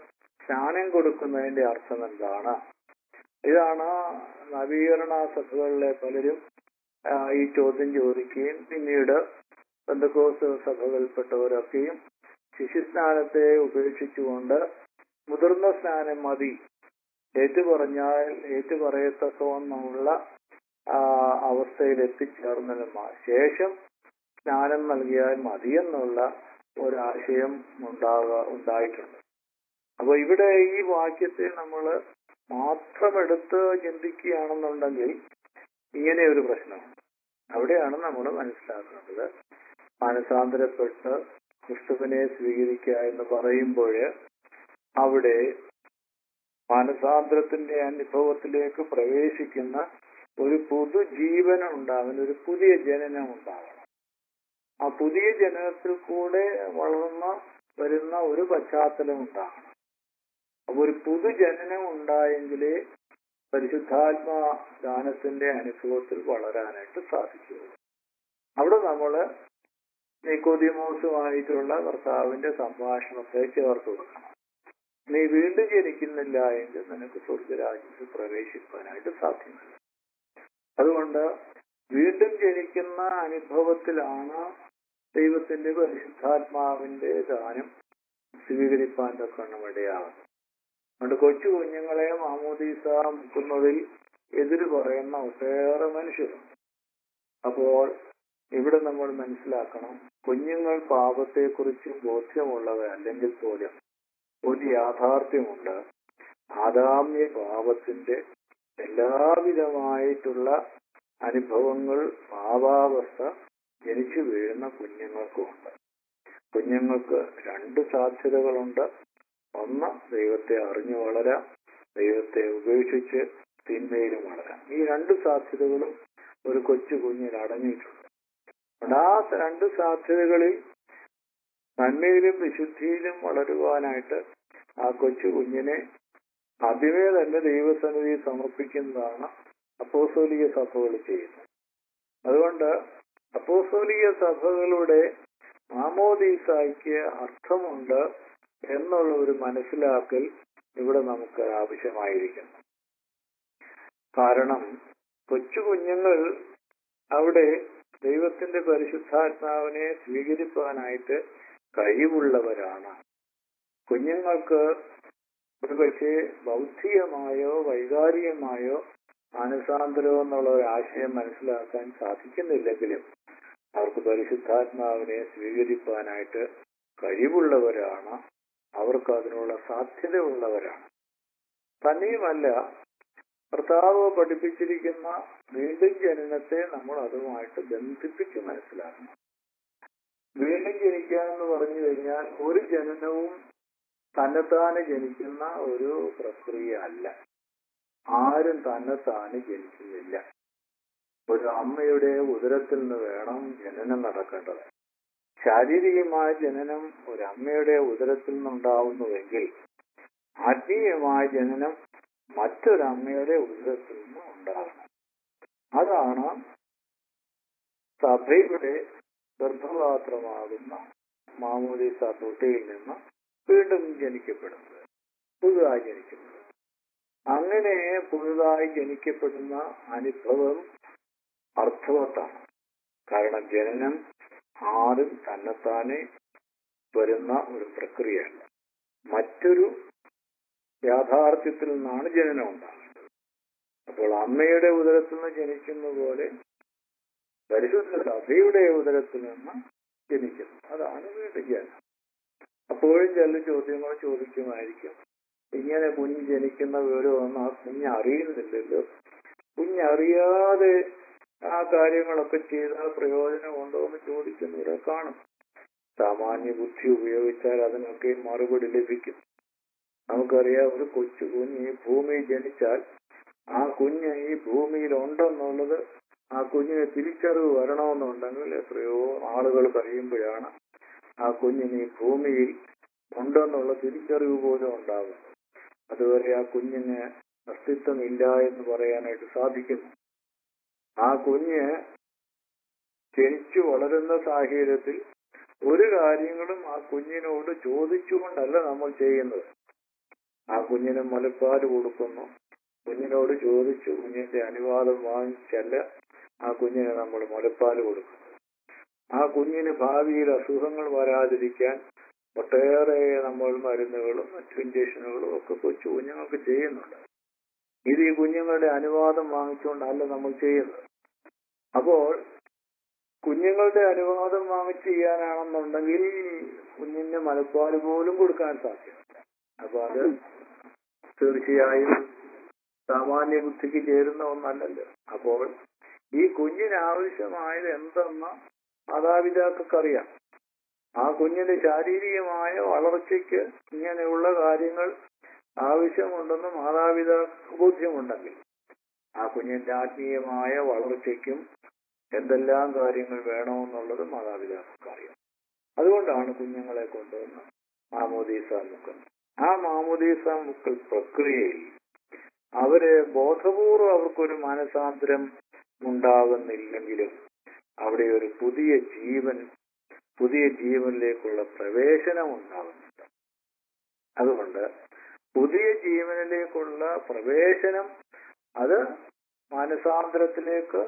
സ്നാനം കൊടുക്കുന്നതിന്റെ അർത്ഥം എന്താണ് ഇതാണ് നവീകരണ സഭകളിലെ പലരും ആ, ഈ ചോദ്യം ചോദിക്കുകയും പിന്നീട് ബന്ധുക്കോസ് സഭകളിൽപ്പെട്ടവരൊക്കെയും ശിശുസ്നാനത്തെ ഉപേക്ഷിച്ചുകൊണ്ട് മുതിർന്ന സ്നാനം മതി ഏറ്റുപറഞ്ഞാൽ ഏറ്റുപറയത്തക്കവണ്ണമുള്ള ആ, അവസ്ഥയിൽ എത്തിച്ചേർന്നതിന് മ- ശേഷം സ്നാനം നൽകിയാൽ മതിയെന്നുള്ള ഒരാശയം ഉണ്ടാക ഉണ്ടായിട്ടുണ്ട് അപ്പൊ ഇവിടെ ഈ വാക്യത്തെ നമ്മൾ മാത്രമെടുത്ത് ചിന്തിക്കുകയാണെന്നുണ്ടെങ്കിൽ ഇങ്ങനെ ഒരു പ്രശ്നമുണ്ട് അവിടെയാണ് നമ്മൾ മനസ്സിലാക്കേണ്ടത് മാനസാന്തരപ്പെട്ട് ക്രിസ്തുവിനെ സ്വീകരിക്കുക എന്ന് പറയുമ്പോൾ അവിടെ മാനസാന്തരത്തിന്റെ അനുഭവത്തിലേക്ക് പ്രവേശിക്കുന്ന ഒരു പുതുജീവൻ ഉണ്ടാകുന്ന ഒരു പുതിയ ജനനം ഉണ്ടാകണം ആ പുതിയ ജനനത്തിൽ കൂടെ വളർന്ന വരുന്ന ഒരു പശ്ചാത്തലം ഉണ്ടാകണം അപ്പൊ ഒരു പുതുജനനം ഉണ്ടായെങ്കിലേ പരിശുദ്ധാത്മാ ദാനത്തിന്റെ അനുഭവത്തിൽ വളരാനായിട്ട് സാധിക്കുകയുള്ളൂ അവിടെ നമ്മള് നിക്കോദിമോസുമായിട്ടുള്ള കർത്താവിന്റെ സംഭാഷണത്തെ ചേർത്ത് കൊടുക്കണം നീ വീണ്ടും ജനിക്കുന്നില്ല എങ്കിൽ നിനക്ക് സ്വർഗരാജ്യത്തിൽ പ്രവേശിക്കാനായിട്ട് സാധ്യമല്ല അതുകൊണ്ട് വീണ്ടും ജനിക്കുന്ന അനുഭവത്തിലാണ് ദൈവത്തിന്റെ പരിശുദ്ധാത്മാവിന്റെ ദാനം സ്വീകരിപ്പാൻ തക്കണം ഇടയാകുന്നത് അതുകൊണ്ട് കൊച്ചു കുഞ്ഞുങ്ങളെ മാമോദീസ മുക്കുന്നതിൽ എതിര് പറയുന്ന ഒട്ടേറെ മനുഷ്യരുണ്ട് അപ്പോൾ ഇവിടെ നമ്മൾ മനസ്സിലാക്കണം കുഞ്ഞുങ്ങൾ പാപത്തെക്കുറിച്ച് ബോധ്യമുള്ളവരല്ലെങ്കിൽ പോലും ഒരു യാഥാർത്ഥ്യമുണ്ട് ആദാമ്യ പാപത്തിന്റെ എല്ലാവിധമായിട്ടുള്ള അനുഭവങ്ങൾ പാപാവസ്ഥ ജനിച്ചു വീഴുന്ന കുഞ്ഞുങ്ങൾക്കുമുണ്ട് കുഞ്ഞുങ്ങൾക്ക് രണ്ട് സാധ്യതകളുണ്ട് ഒന്ന് ദൈവത്തെ അറിഞ്ഞു വളരാം ദൈവത്തെ ഉപേക്ഷിച്ച് തിന്മയിലും വളരാം ഈ രണ്ട് സാധ്യതകളും ഒരു കൊച്ചു കുഞ്ഞിൽ അടങ്ങിയിട്ടുണ്ട് അതുകൊണ്ട് ആ രണ്ട് സാധ്യതകളിൽ നന്മയിലും വിശുദ്ധിയിലും വളരുവാനായിട്ട് ആ കൊച്ചു കുഞ്ഞിനെ ആദ്യമേ തന്നെ ദൈവസന്നിധി സമർപ്പിക്കുന്നതാണ് അപ്പോസോലിക സഭകൾ ചെയ്യുന്നത് അതുകൊണ്ട് അപ്പോസോലിക സഭകളുടെ മാമോദീസായിക്ക് അർത്ഥമുണ്ട് എന്നുള്ള ഒരു മനസ്സിലാക്കൽ ഇവിടെ നമുക്ക് ആവശ്യമായിരിക്കുന്നു കാരണം കൊച്ചു കുഞ്ഞുങ്ങൾ അവിടെ ദൈവത്തിന്റെ പരിശുദ്ധാത്മാവിനെ സ്വീകരിപ്പാനായിട്ട് കഴിവുള്ളവരാണ് കുഞ്ഞുങ്ങൾക്ക് ഒരുപക്ഷെ ബൗദ്ധികമായോ വൈകാരികമായോ മാനസാന്തരം എന്നുള്ള ഒരു ആശയം മനസ്സിലാക്കാൻ സാധിക്കുന്നില്ലെങ്കിലും അവർക്ക് പരിശുദ്ധാത്മാവിനെ സ്വീകരിപ്പാനായിട്ട് കഴിവുള്ളവരാണ് അവർക്ക് അതിനുള്ള സാധ്യതയുള്ളവരാണ് തന്നെയുമല്ല കർത്താവ് പഠിപ്പിച്ചിരിക്കുന്ന വീണ്ടും ജനനത്തെ നമ്മൾ അതുമായിട്ട് ബന്ധിപ്പിച്ച് മനസ്സിലാക്കണം വീണ്ടും ജനിക്കുക എന്ന് പറഞ്ഞു കഴിഞ്ഞാൽ ഒരു ജനനവും തന്നെത്താനെ ജനിക്കുന്ന ഒരു പ്രക്രിയ അല്ല ആരും തന്നെത്താനെ ജനിക്കുന്നില്ല ഒരു അമ്മയുടെ ഉദരത്തിൽ നിന്ന് വേണം ജനനം നടക്കേണ്ടത് ശാരീരികമായ ജനനം ഒരു അമ്മയുടെ ഉദരത്തിൽ നിന്നുണ്ടാവുന്നുവെങ്കിൽ ആത്മീയമായ ജനനം മറ്റൊരമ്മയുടെ ഉദരത്തിൽ നിന്ന് ഉണ്ടാകണം അതാണ് സഭയുടെ ഗർഭപാത്രമാകുന്ന മാമൂലിസ തൊട്ടിയിൽ നിന്ന് വീണ്ടും ജനിക്കപ്പെടുന്നത് പുതുതായി ജനിക്കുന്നത് അങ്ങനെ പുതുതായി ജനിക്കപ്പെടുന്ന അനുഭവം അർത്ഥവത്താണ് കാരണം ജനനം ആരും തന്നെത്താനെ വരുന്ന ഒരു പ്രക്രിയയല്ല മറ്റൊരു യാഥാർത്ഥ്യത്തിൽ നിന്നാണ് ജനനം ഉണ്ടാകുന്നത് അപ്പോൾ അമ്മയുടെ ഉദരത്തിൽ നിന്ന് ജനിക്കുന്ന പോലെ പരിശുദ്ധ സഭയുടെ ഉദരത്തിൽ നിന്ന് ജനിക്കുന്നു അതാണ് വീണ്ടും ജനനം അപ്പോഴും ചില ചോദ്യങ്ങൾ ചോദിക്കുമായിരിക്കും ഇങ്ങനെ കുഞ്ഞ് ജനിക്കുന്ന വിവരമൊന്നും ആ കുഞ്ഞ് അറിയുന്നില്ലല്ലോ കുഞ്ഞറിയാതെ ആ കാര്യങ്ങളൊക്കെ ചെയ്താൽ പ്രയോജനമുണ്ടോ എന്ന് ചോദിക്കുന്നവരെ കാണും സാമാന്യ ബുദ്ധി ഉപയോഗിച്ചാൽ അതിനൊക്കെ മറുപടി ലഭിക്കും നമുക്കറിയാം ഒരു കൊച്ചു കുഞ്ഞ് ഈ ഭൂമിയിൽ ജനിച്ചാൽ ആ കുഞ്ഞ് ഈ ഭൂമിയിൽ ഉണ്ടെന്നുള്ളത് ആ കുഞ്ഞിന് തിരിച്ചറിവ് വരണമെന്നുണ്ടെങ്കിൽ എത്രയോ ആളുകൾ കഴിയുമ്പോഴാണ് ആ കുഞ്ഞിന് ഈ ഭൂമിയിൽ ഉണ്ടെന്നുള്ള തിരിച്ചറിവ് പോലും ഉണ്ടാകും അതുവരെ ആ കുഞ്ഞിന് അസ്തിത്വമില്ല എന്ന് പറയാനായിട്ട് സാധിക്കുന്നു ആ കുഞ്ഞ് ജനിച്ചു വളരുന്ന സാഹചര്യത്തിൽ ഒരു കാര്യങ്ങളും ആ കുഞ്ഞിനോട് ചോദിച്ചുകൊണ്ടല്ല നമ്മൾ ചെയ്യുന്നത് ആ കുഞ്ഞിന് മുലപ്പാൽ കൊടുക്കുന്നു കുഞ്ഞിനോട് ചോദിച്ചു കുഞ്ഞിന്റെ അനുവാദം വാങ്ങിച്ചല്ല ആ കുഞ്ഞിന് നമ്മൾ മുലപ്പാൽ കൊടുക്കുന്നു ആ കുഞ്ഞിന് ഭാവിയിൽ അസുഖങ്ങൾ വരാതിരിക്കാൻ ഒട്ടേറെ നമ്മൾ മരുന്നുകളും മറ്റു ഇഞ്ചക്ഷനുകളും ഒക്കെ കൊച്ചു കുഞ്ഞുങ്ങൾക്ക് ചെയ്യുന്നുണ്ട് ഇത് ഈ കുഞ്ഞുങ്ങളുടെ അനുവാദം വാങ്ങിച്ചുകൊണ്ടല്ല നമ്മൾ ചെയ്യുന്നത് അപ്പോൾ കുഞ്ഞുങ്ങളുടെ അനുവാദം വാങ്ങിച്ച് ചെയ്യാനാണെന്നുണ്ടെങ്കിൽ കുഞ്ഞിന് മലപ്പാല് പോലും കൊടുക്കാൻ സാധ്യത അപ്പൊ അത് തീർച്ചയായും സാമാന്യ ബുദ്ധിക്ക് ചേരുന്ന ഒന്നല്ലല്ലോ അപ്പോൾ ഈ കുഞ്ഞിന് ആവശ്യമായത് എന്തെന്ന് മാതാപിതാക്കൾക്കറിയാം ആ കുഞ്ഞിന്റെ ശാരീരികമായ വളർച്ചയ്ക്ക് ഇങ്ങനെയുള്ള കാര്യങ്ങൾ ആവശ്യമുണ്ടെന്ന് മാതാപിതാക്കൾക്ക് ബോധ്യമുണ്ടെങ്കിൽ ആ കുഞ്ഞിന്റെ ആത്മീയമായ വളർച്ചയ്ക്കും എന്തെല്ലാം കാര്യങ്ങൾ വേണമെന്നുള്ളത് മാതാപിതാക്കൾക്ക് അറിയാം അതുകൊണ്ടാണ് കുഞ്ഞുങ്ങളെ കൊണ്ടുവന്ന് മാമോദീസ മുക്കുന്നത് ആ മാമോദീസ മുക്കൽ പ്രക്രിയയിൽ അവര് ബോധപൂർവം അവർക്കൊരു മാനസാന്തരം ഉണ്ടാകുന്നില്ലെങ്കിലും അവിടെ ഒരു പുതിയ ജീവൻ പുതിയ ജീവനിലേക്കുള്ള പ്രവേശനം ഉണ്ടാകുന്നുണ്ട് അതുകൊണ്ട് പുതിയ ജീവനിലേക്കുള്ള പ്രവേശനം അത് മാനസാന്തരത്തിലേക്ക്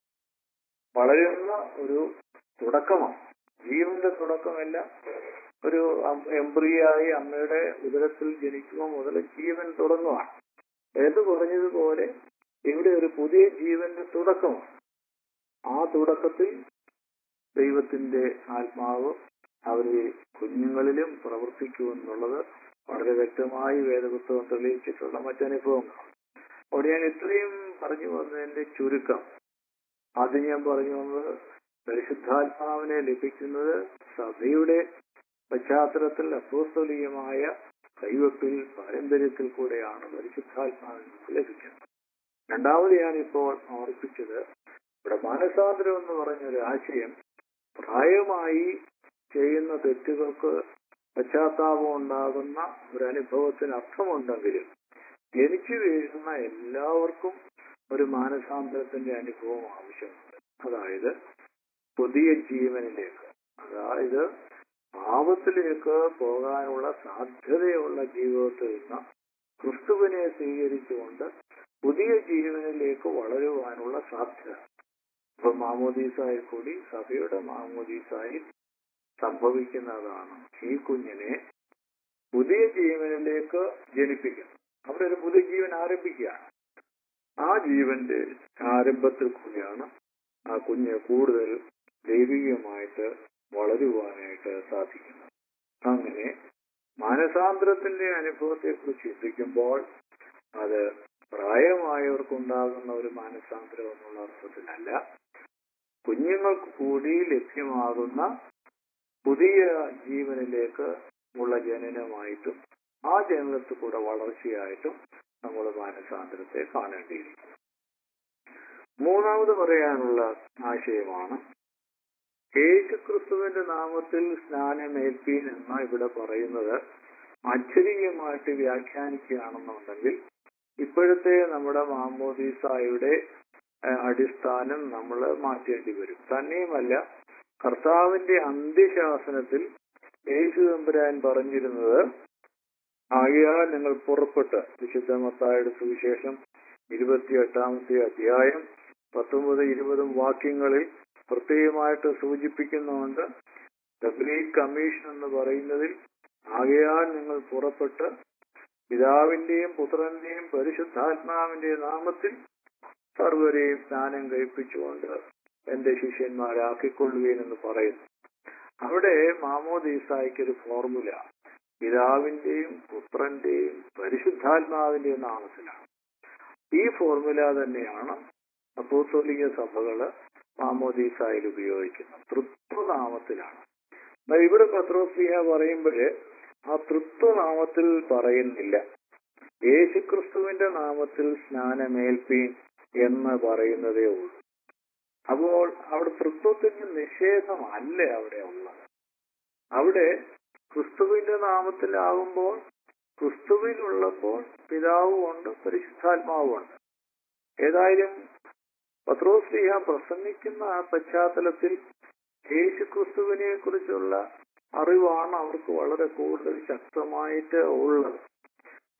വളരുന്ന ഒരു തുടക്കമാണ് ജീവന്റെ തുടക്കമല്ല ഒരു എംബ്രിയായി അമ്മയുടെ ഉദരത്തിൽ ജനിക്കുമ്പോൾ മുതൽ ജീവൻ തുടങ്ങുകയാണ് എന്ന് പറഞ്ഞതുപോലെ ഇവിടെ ഒരു പുതിയ ജീവന്റെ തുടക്കമാണ് ആ തുടക്കത്തിൽ ദൈവത്തിന്റെ ആത്മാവ് അവരെ കുഞ്ഞുങ്ങളിലും പ്രവർത്തിക്കുമെന്നുള്ളത് വളരെ വ്യക്തമായി വേദപുസ്തകം തെളിയിച്ചിട്ടുള്ള മറ്റനുഭവങ്ങളാണ് അവിടെ ഞാൻ ഇത്രയും പറഞ്ഞു വന്നതിന്റെ ചുരുക്കം അത് ഞാൻ പറഞ്ഞു വന്നത് പരിശുദ്ധാത്മാവിനെ ലഭിക്കുന്നത് സഭയുടെ പശ്ചാത്തലത്തിൽ അപ്പോസ്തോലികമായ കൈവപ്പിൽ പാരമ്പര്യത്തിൽ കൂടെയാണ് പരിശുദ്ധാത്മാവിന് ലഭിക്കുന്നത് രണ്ടാമത് ഞാൻ ഇപ്പോൾ ഓർപ്പിച്ചത് ഇവിടെ മാനസാന്തരം എന്ന് പറഞ്ഞൊരു ആശയം പ്രായമായി ചെയ്യുന്ന തെറ്റുകൾക്ക് പശ്ചാത്താപം ഉണ്ടാകുന്ന ഒരു അനുഭവത്തിന് അർത്ഥമുണ്ടെങ്കിലും ജനിച്ചു വീഴുന്ന എല്ലാവർക്കും ഒരു മാനസാന്തരത്തിന്റെ അനുഭവം ആവശ്യമുണ്ട് അതായത് പുതിയ ജീവനിലേക്ക് അതായത് പാപത്തിലേക്ക് പോകാനുള്ള സാധ്യതയുള്ള ജീവിതത്തിൽ നിന്ന് ക്രിസ്തുവിനെ സ്വീകരിച്ചുകൊണ്ട് പുതിയ ജീവനിലേക്ക് വളരുവാനുള്ള സാധ്യത ഇപ്പൊ മാമോദീസായി കൂടി സഭയുടെ മാമോദീസായി സംഭവിക്കുന്നതാണ് ഈ കുഞ്ഞിനെ പുതിയ ജീവനിലേക്ക് ജനിപ്പിക്കണം അവിടെ ഒരു പുതിയ ജീവൻ ആരംഭിക്കുകയാണ് ആ ജീവന്റെ ആരംഭത്തിൽ കൂടിയാണ് ആ കുഞ്ഞ് കൂടുതൽ ദൈവികമായിട്ട് വളരുവാനായിട്ട് സാധിക്കുന്നത് അങ്ങനെ മാനസാന്തരത്തിന്റെ അനുഭവത്തെ കുറിച്ച് ചിന്തിക്കുമ്പോൾ അത് പ്രായമായവർക്കുണ്ടാകുന്ന ഒരു മാനസാന്തരം എന്നുള്ള അർത്ഥത്തിലല്ല കുഞ്ഞുങ്ങൾക്ക് കൂടി ലഭ്യമാകുന്ന പുതിയ ജീവനിലേക്ക് ഉള്ള ജനനമായിട്ടും ആ ജനനത്തിൽ കൂടെ വളർച്ചയായിട്ടും നമ്മൾ മാനസാന്തരത്തെ കാണേണ്ടിയിരിക്കുന്നു മൂന്നാമത് പറയാനുള്ള ആശയമാണ് യേശുക്രിസ്തുവിന്റെ നാമത്തിൽ സ്നാനമേൽപ്പീൻ എന്ന ഇവിടെ പറയുന്നത് അക്ഷരീയമായിട്ട് വ്യാഖ്യാനിക്കുകയാണെന്നുണ്ടെങ്കിൽ ഇപ്പോഴത്തെ നമ്മുടെ മാമോദീസായുടെ അടിസ്ഥാനം നമ്മൾ മാറ്റേണ്ടി വരും തന്നെയുമല്ല കർത്താവിന്റെ അന്ത്യശാസനത്തിൽ യേശു തമ്പുരാൻ പറഞ്ഞിരുന്നത് ആകയാൽ നിങ്ങൾ പുറപ്പെട്ട് വിശുദ്ധ മത്തായുടെ സുവിശേഷം ഇരുപത്തിയെട്ടാമത്തെ അധ്യായം പത്തൊമ്പത് ഇരുപതും വാക്യങ്ങളിൽ പ്രത്യേകമായിട്ട് സൂചിപ്പിക്കുന്നുണ്ട് ദ ഗ്രേറ്റ് കമ്മീഷൻ എന്ന് പറയുന്നതിൽ ആകയാൽ നിങ്ങൾ പുറപ്പെട്ട് പിതാവിന്റെയും പുത്രന്റെയും പരിശുദ്ധാത്മാവിന്റെയും നാമത്തിൽ സർവരെയും സ്നാനം കഴിപ്പിച്ചുകൊണ്ട് എന്റെ ശിഷ്യന്മാരാക്കിക്കൊള്ളുകയെന്ന് പറയുന്നു അവിടെ മാമോദീസായിക്ക് ഒരു ഫോർമുല പിതാവിന്റെയും പുത്രന്റെയും പരിശുദ്ധാത്മാവിന്റെയും നാമത്തിലാണ് ഈ ഫോർമുല തന്നെയാണ് അപ്പോസ്തോലിക സഭകള് മാമോദീസായിൽ ഉപയോഗിക്കുന്നത് തൃത്വനാമത്തിലാണ് ഇവിടെ പത്രോസ്ലിഹ പറയുമ്പോഴ് ആ തൃത്വനാമത്തിൽ പറയുന്നില്ല യേശുക്രിസ്തുവിന്റെ നാമത്തിൽ സ്നാനമേൽപ്പീൻ എന്ന് പറയുന്നതേ ഉള്ളൂ അപ്പോൾ അവിടെ തൃത്വത്തിന്റെ നിഷേധമല്ല അവിടെ ഉള്ളത് അവിടെ ക്രിസ്തുവിന്റെ നാമത്തിലാകുമ്പോൾ ക്രിസ്തുവിലുള്ളപ്പോൾ പിതാവുമുണ്ട് പരിശുദ്ധാത്മാവുമുണ്ട് ഏതായാലും പത്രോസ്ലിഹ പ്രസംഗിക്കുന്ന ആ പശ്ചാത്തലത്തിൽ യേശു ക്രിസ്തുവിനെ കുറിച്ചുള്ള അറിവാണ് അവർക്ക് വളരെ കൂടുതൽ ശക്തമായിട്ട് ഉള്ളത്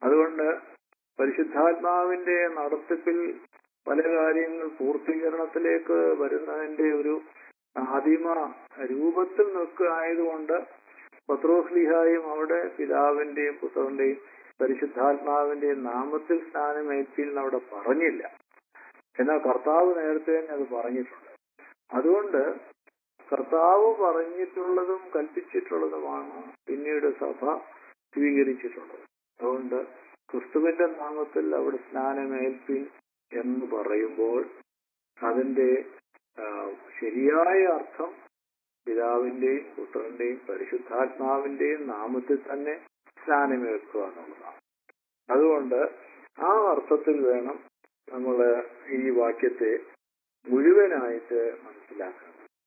അതുകൊണ്ട് പരിശുദ്ധാത്മാവിന്റെ നടത്തിപ്പിൽ പല കാര്യങ്ങൾ പൂർത്തീകരണത്തിലേക്ക് വരുന്നതിന്റെ ഒരു ആദിമ രൂപത്തിൽ നിൽക്കുകയായതുകൊണ്ട് പത്രോസ്ലിഹായും അവിടെ പിതാവിന്റെയും പുത്രന്റെയും പരിശുദ്ധാത്മാവിന്റെയും നാമത്തിൽ സ്നാനമേറ്റിൽ അവിടെ പറഞ്ഞില്ല എന്നാൽ കർത്താവ് നേരത്തെ തന്നെ അത് പറഞ്ഞിട്ടുണ്ട് അതുകൊണ്ട് കർത്താവ് പറഞ്ഞിട്ടുള്ളതും കൽപ്പിച്ചിട്ടുള്ളതുമാണ് പിന്നീട് സഭ സ്വീകരിച്ചിട്ടുള്ളത് അതുകൊണ്ട് ക്രിസ്തുവിന്റെ നാമത്തിൽ അവിടെ സ്നാനമേൽപ്പിൻ എന്ന് പറയുമ്പോൾ അതിന്റെ ആ, ശരിയായ അർത്ഥം പിതാവിന്റെയും പുത്രന്റെയും പരിശുദ്ധാത്മാവിന്റെയും നാമത്തിൽ തന്നെ സ്നാനമേൽക്കുക എന്നുള്ളതാണ് അതുകൊണ്ട് ആ അർത്ഥത്തിൽ വേണം നമ്മൾ ഈ വാക്യത്തെ മുഴുവനായിട്ട് മനസ്സിലാക്കാൻ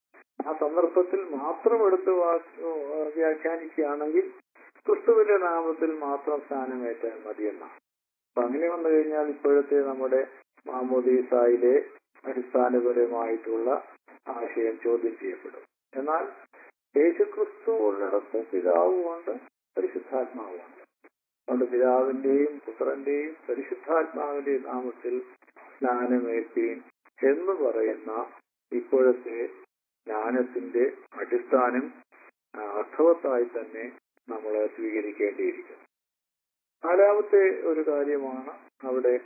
ആ സന്ദർഭത്തിൽ മാത്രം എടുത്ത് വാ- വ്യാഖ്യാനിക്കുകയാണെങ്കിൽ ക്രിസ്തുവിന്റെ നാമത്തിൽ മാത്രം സ്ഥാനമേറ്റാൽ മതിയെന്നാണ് അപ്പൊ അങ്ങനെ വന്നു കഴിഞ്ഞാൽ ഇപ്പോഴത്തെ നമ്മുടെ മാമോദീസായിലെ അടിസ്ഥാനപരമായിട്ടുള്ള ആശയം ചോദ്യം ചെയ്യപ്പെടും എന്നാൽ യേശുക്രിസ്തു ഉള്ളിടത്ത് പിതാവുമുണ്ട് പരിശുദ്ധാത്മാവുമുണ്ട് അതുകൊണ്ട് പിതാവിന്റെയും പുത്രന്റെയും പരിശുദ്ധാത്മാവിന്റെയും നാമത്തിൽ സ്നാനമേൽപ്പീൻ എന്ന് പറയുന്ന ഇപ്പോഴത്തെ ജ്ഞാനത്തിന്റെ അടിസ്ഥാനം ആ, അർത്ഥവത്തായി തന്നെ നമ്മൾ സ്വീകരിക്കേണ്ടിയിരിക്കുന്നു നാലാമത്തെ ഒരു കാര്യമാണ് അവിടെ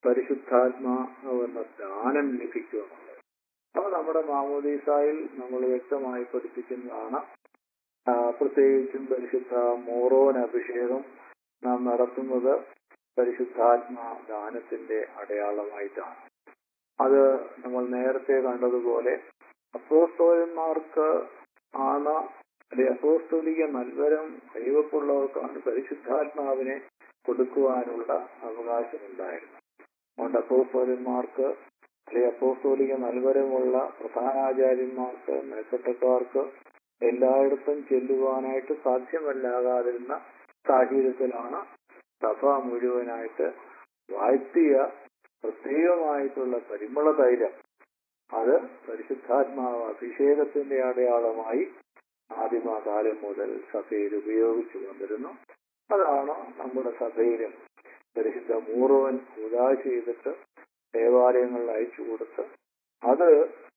പരിശുദ്ധാത്മാവെന്ന ദാനം ലഭിക്കുക എന്നുള്ളത് അത് നമ്മുടെ മാമോദീസായിൽ നമ്മൾ വ്യക്തമായി പഠിപ്പിക്കുന്നതാണ് ആ, പ്രത്യേകിച്ചും പരിശുദ്ധ മോറോൻ അഭിഷേകം നാം നടത്തുന്നത് പരിശുദ്ധാത്മാ ദാനത്തിന്റെ അടയാളമായിട്ടാണ് അത് നമ്മൾ നേരത്തെ കണ്ടതുപോലെ അപ്പോസ്തോലന്മാർക്ക് ആണ് അല്ലെ അപ്പോസ്തോലിക നൽവരം ദൈവപ്പുള്ളവർക്കാണ് പരിശുദ്ധാത്മാവിനെ കൊടുക്കുവാനുള്ള അവകാശമുണ്ടായിരുന്നു അതുകൊണ്ട് അപ്പോസ്തോലന്മാർക്ക് അല്ലെ അപ്പോസ്തോലിക നൽവരമുള്ള പ്രധാനാചാര്യന്മാർക്ക് മേൽപ്പെട്ടക്കാർക്ക് എല്ലായിടത്തും ചെല്ലുവാനായിട്ട് സാധ്യമല്ലാകാതിരുന്ന സാഹചര്യത്തിലാണ് സഭ മുഴുവനായിട്ട് വാഴ്ത്തിയ പ്രത്യേകമായിട്ടുള്ള പരിമള തൈലം അത് പരിശുദ്ധാത്മാവ് അഭിഷേകത്തിന്റെ അടയാളമായി ആദിമകാലം മുതൽ സഭയിൽ ഉപയോഗിച്ചു വന്നിരുന്നു അതാണ് നമ്മുടെ സഭയിലും പരിശുദ്ധ മൂറവൻ പൂജ ചെയ്തിട്ട് ദേവാലയങ്ങളിൽ അയച്ചു കൊടുത്ത് അത്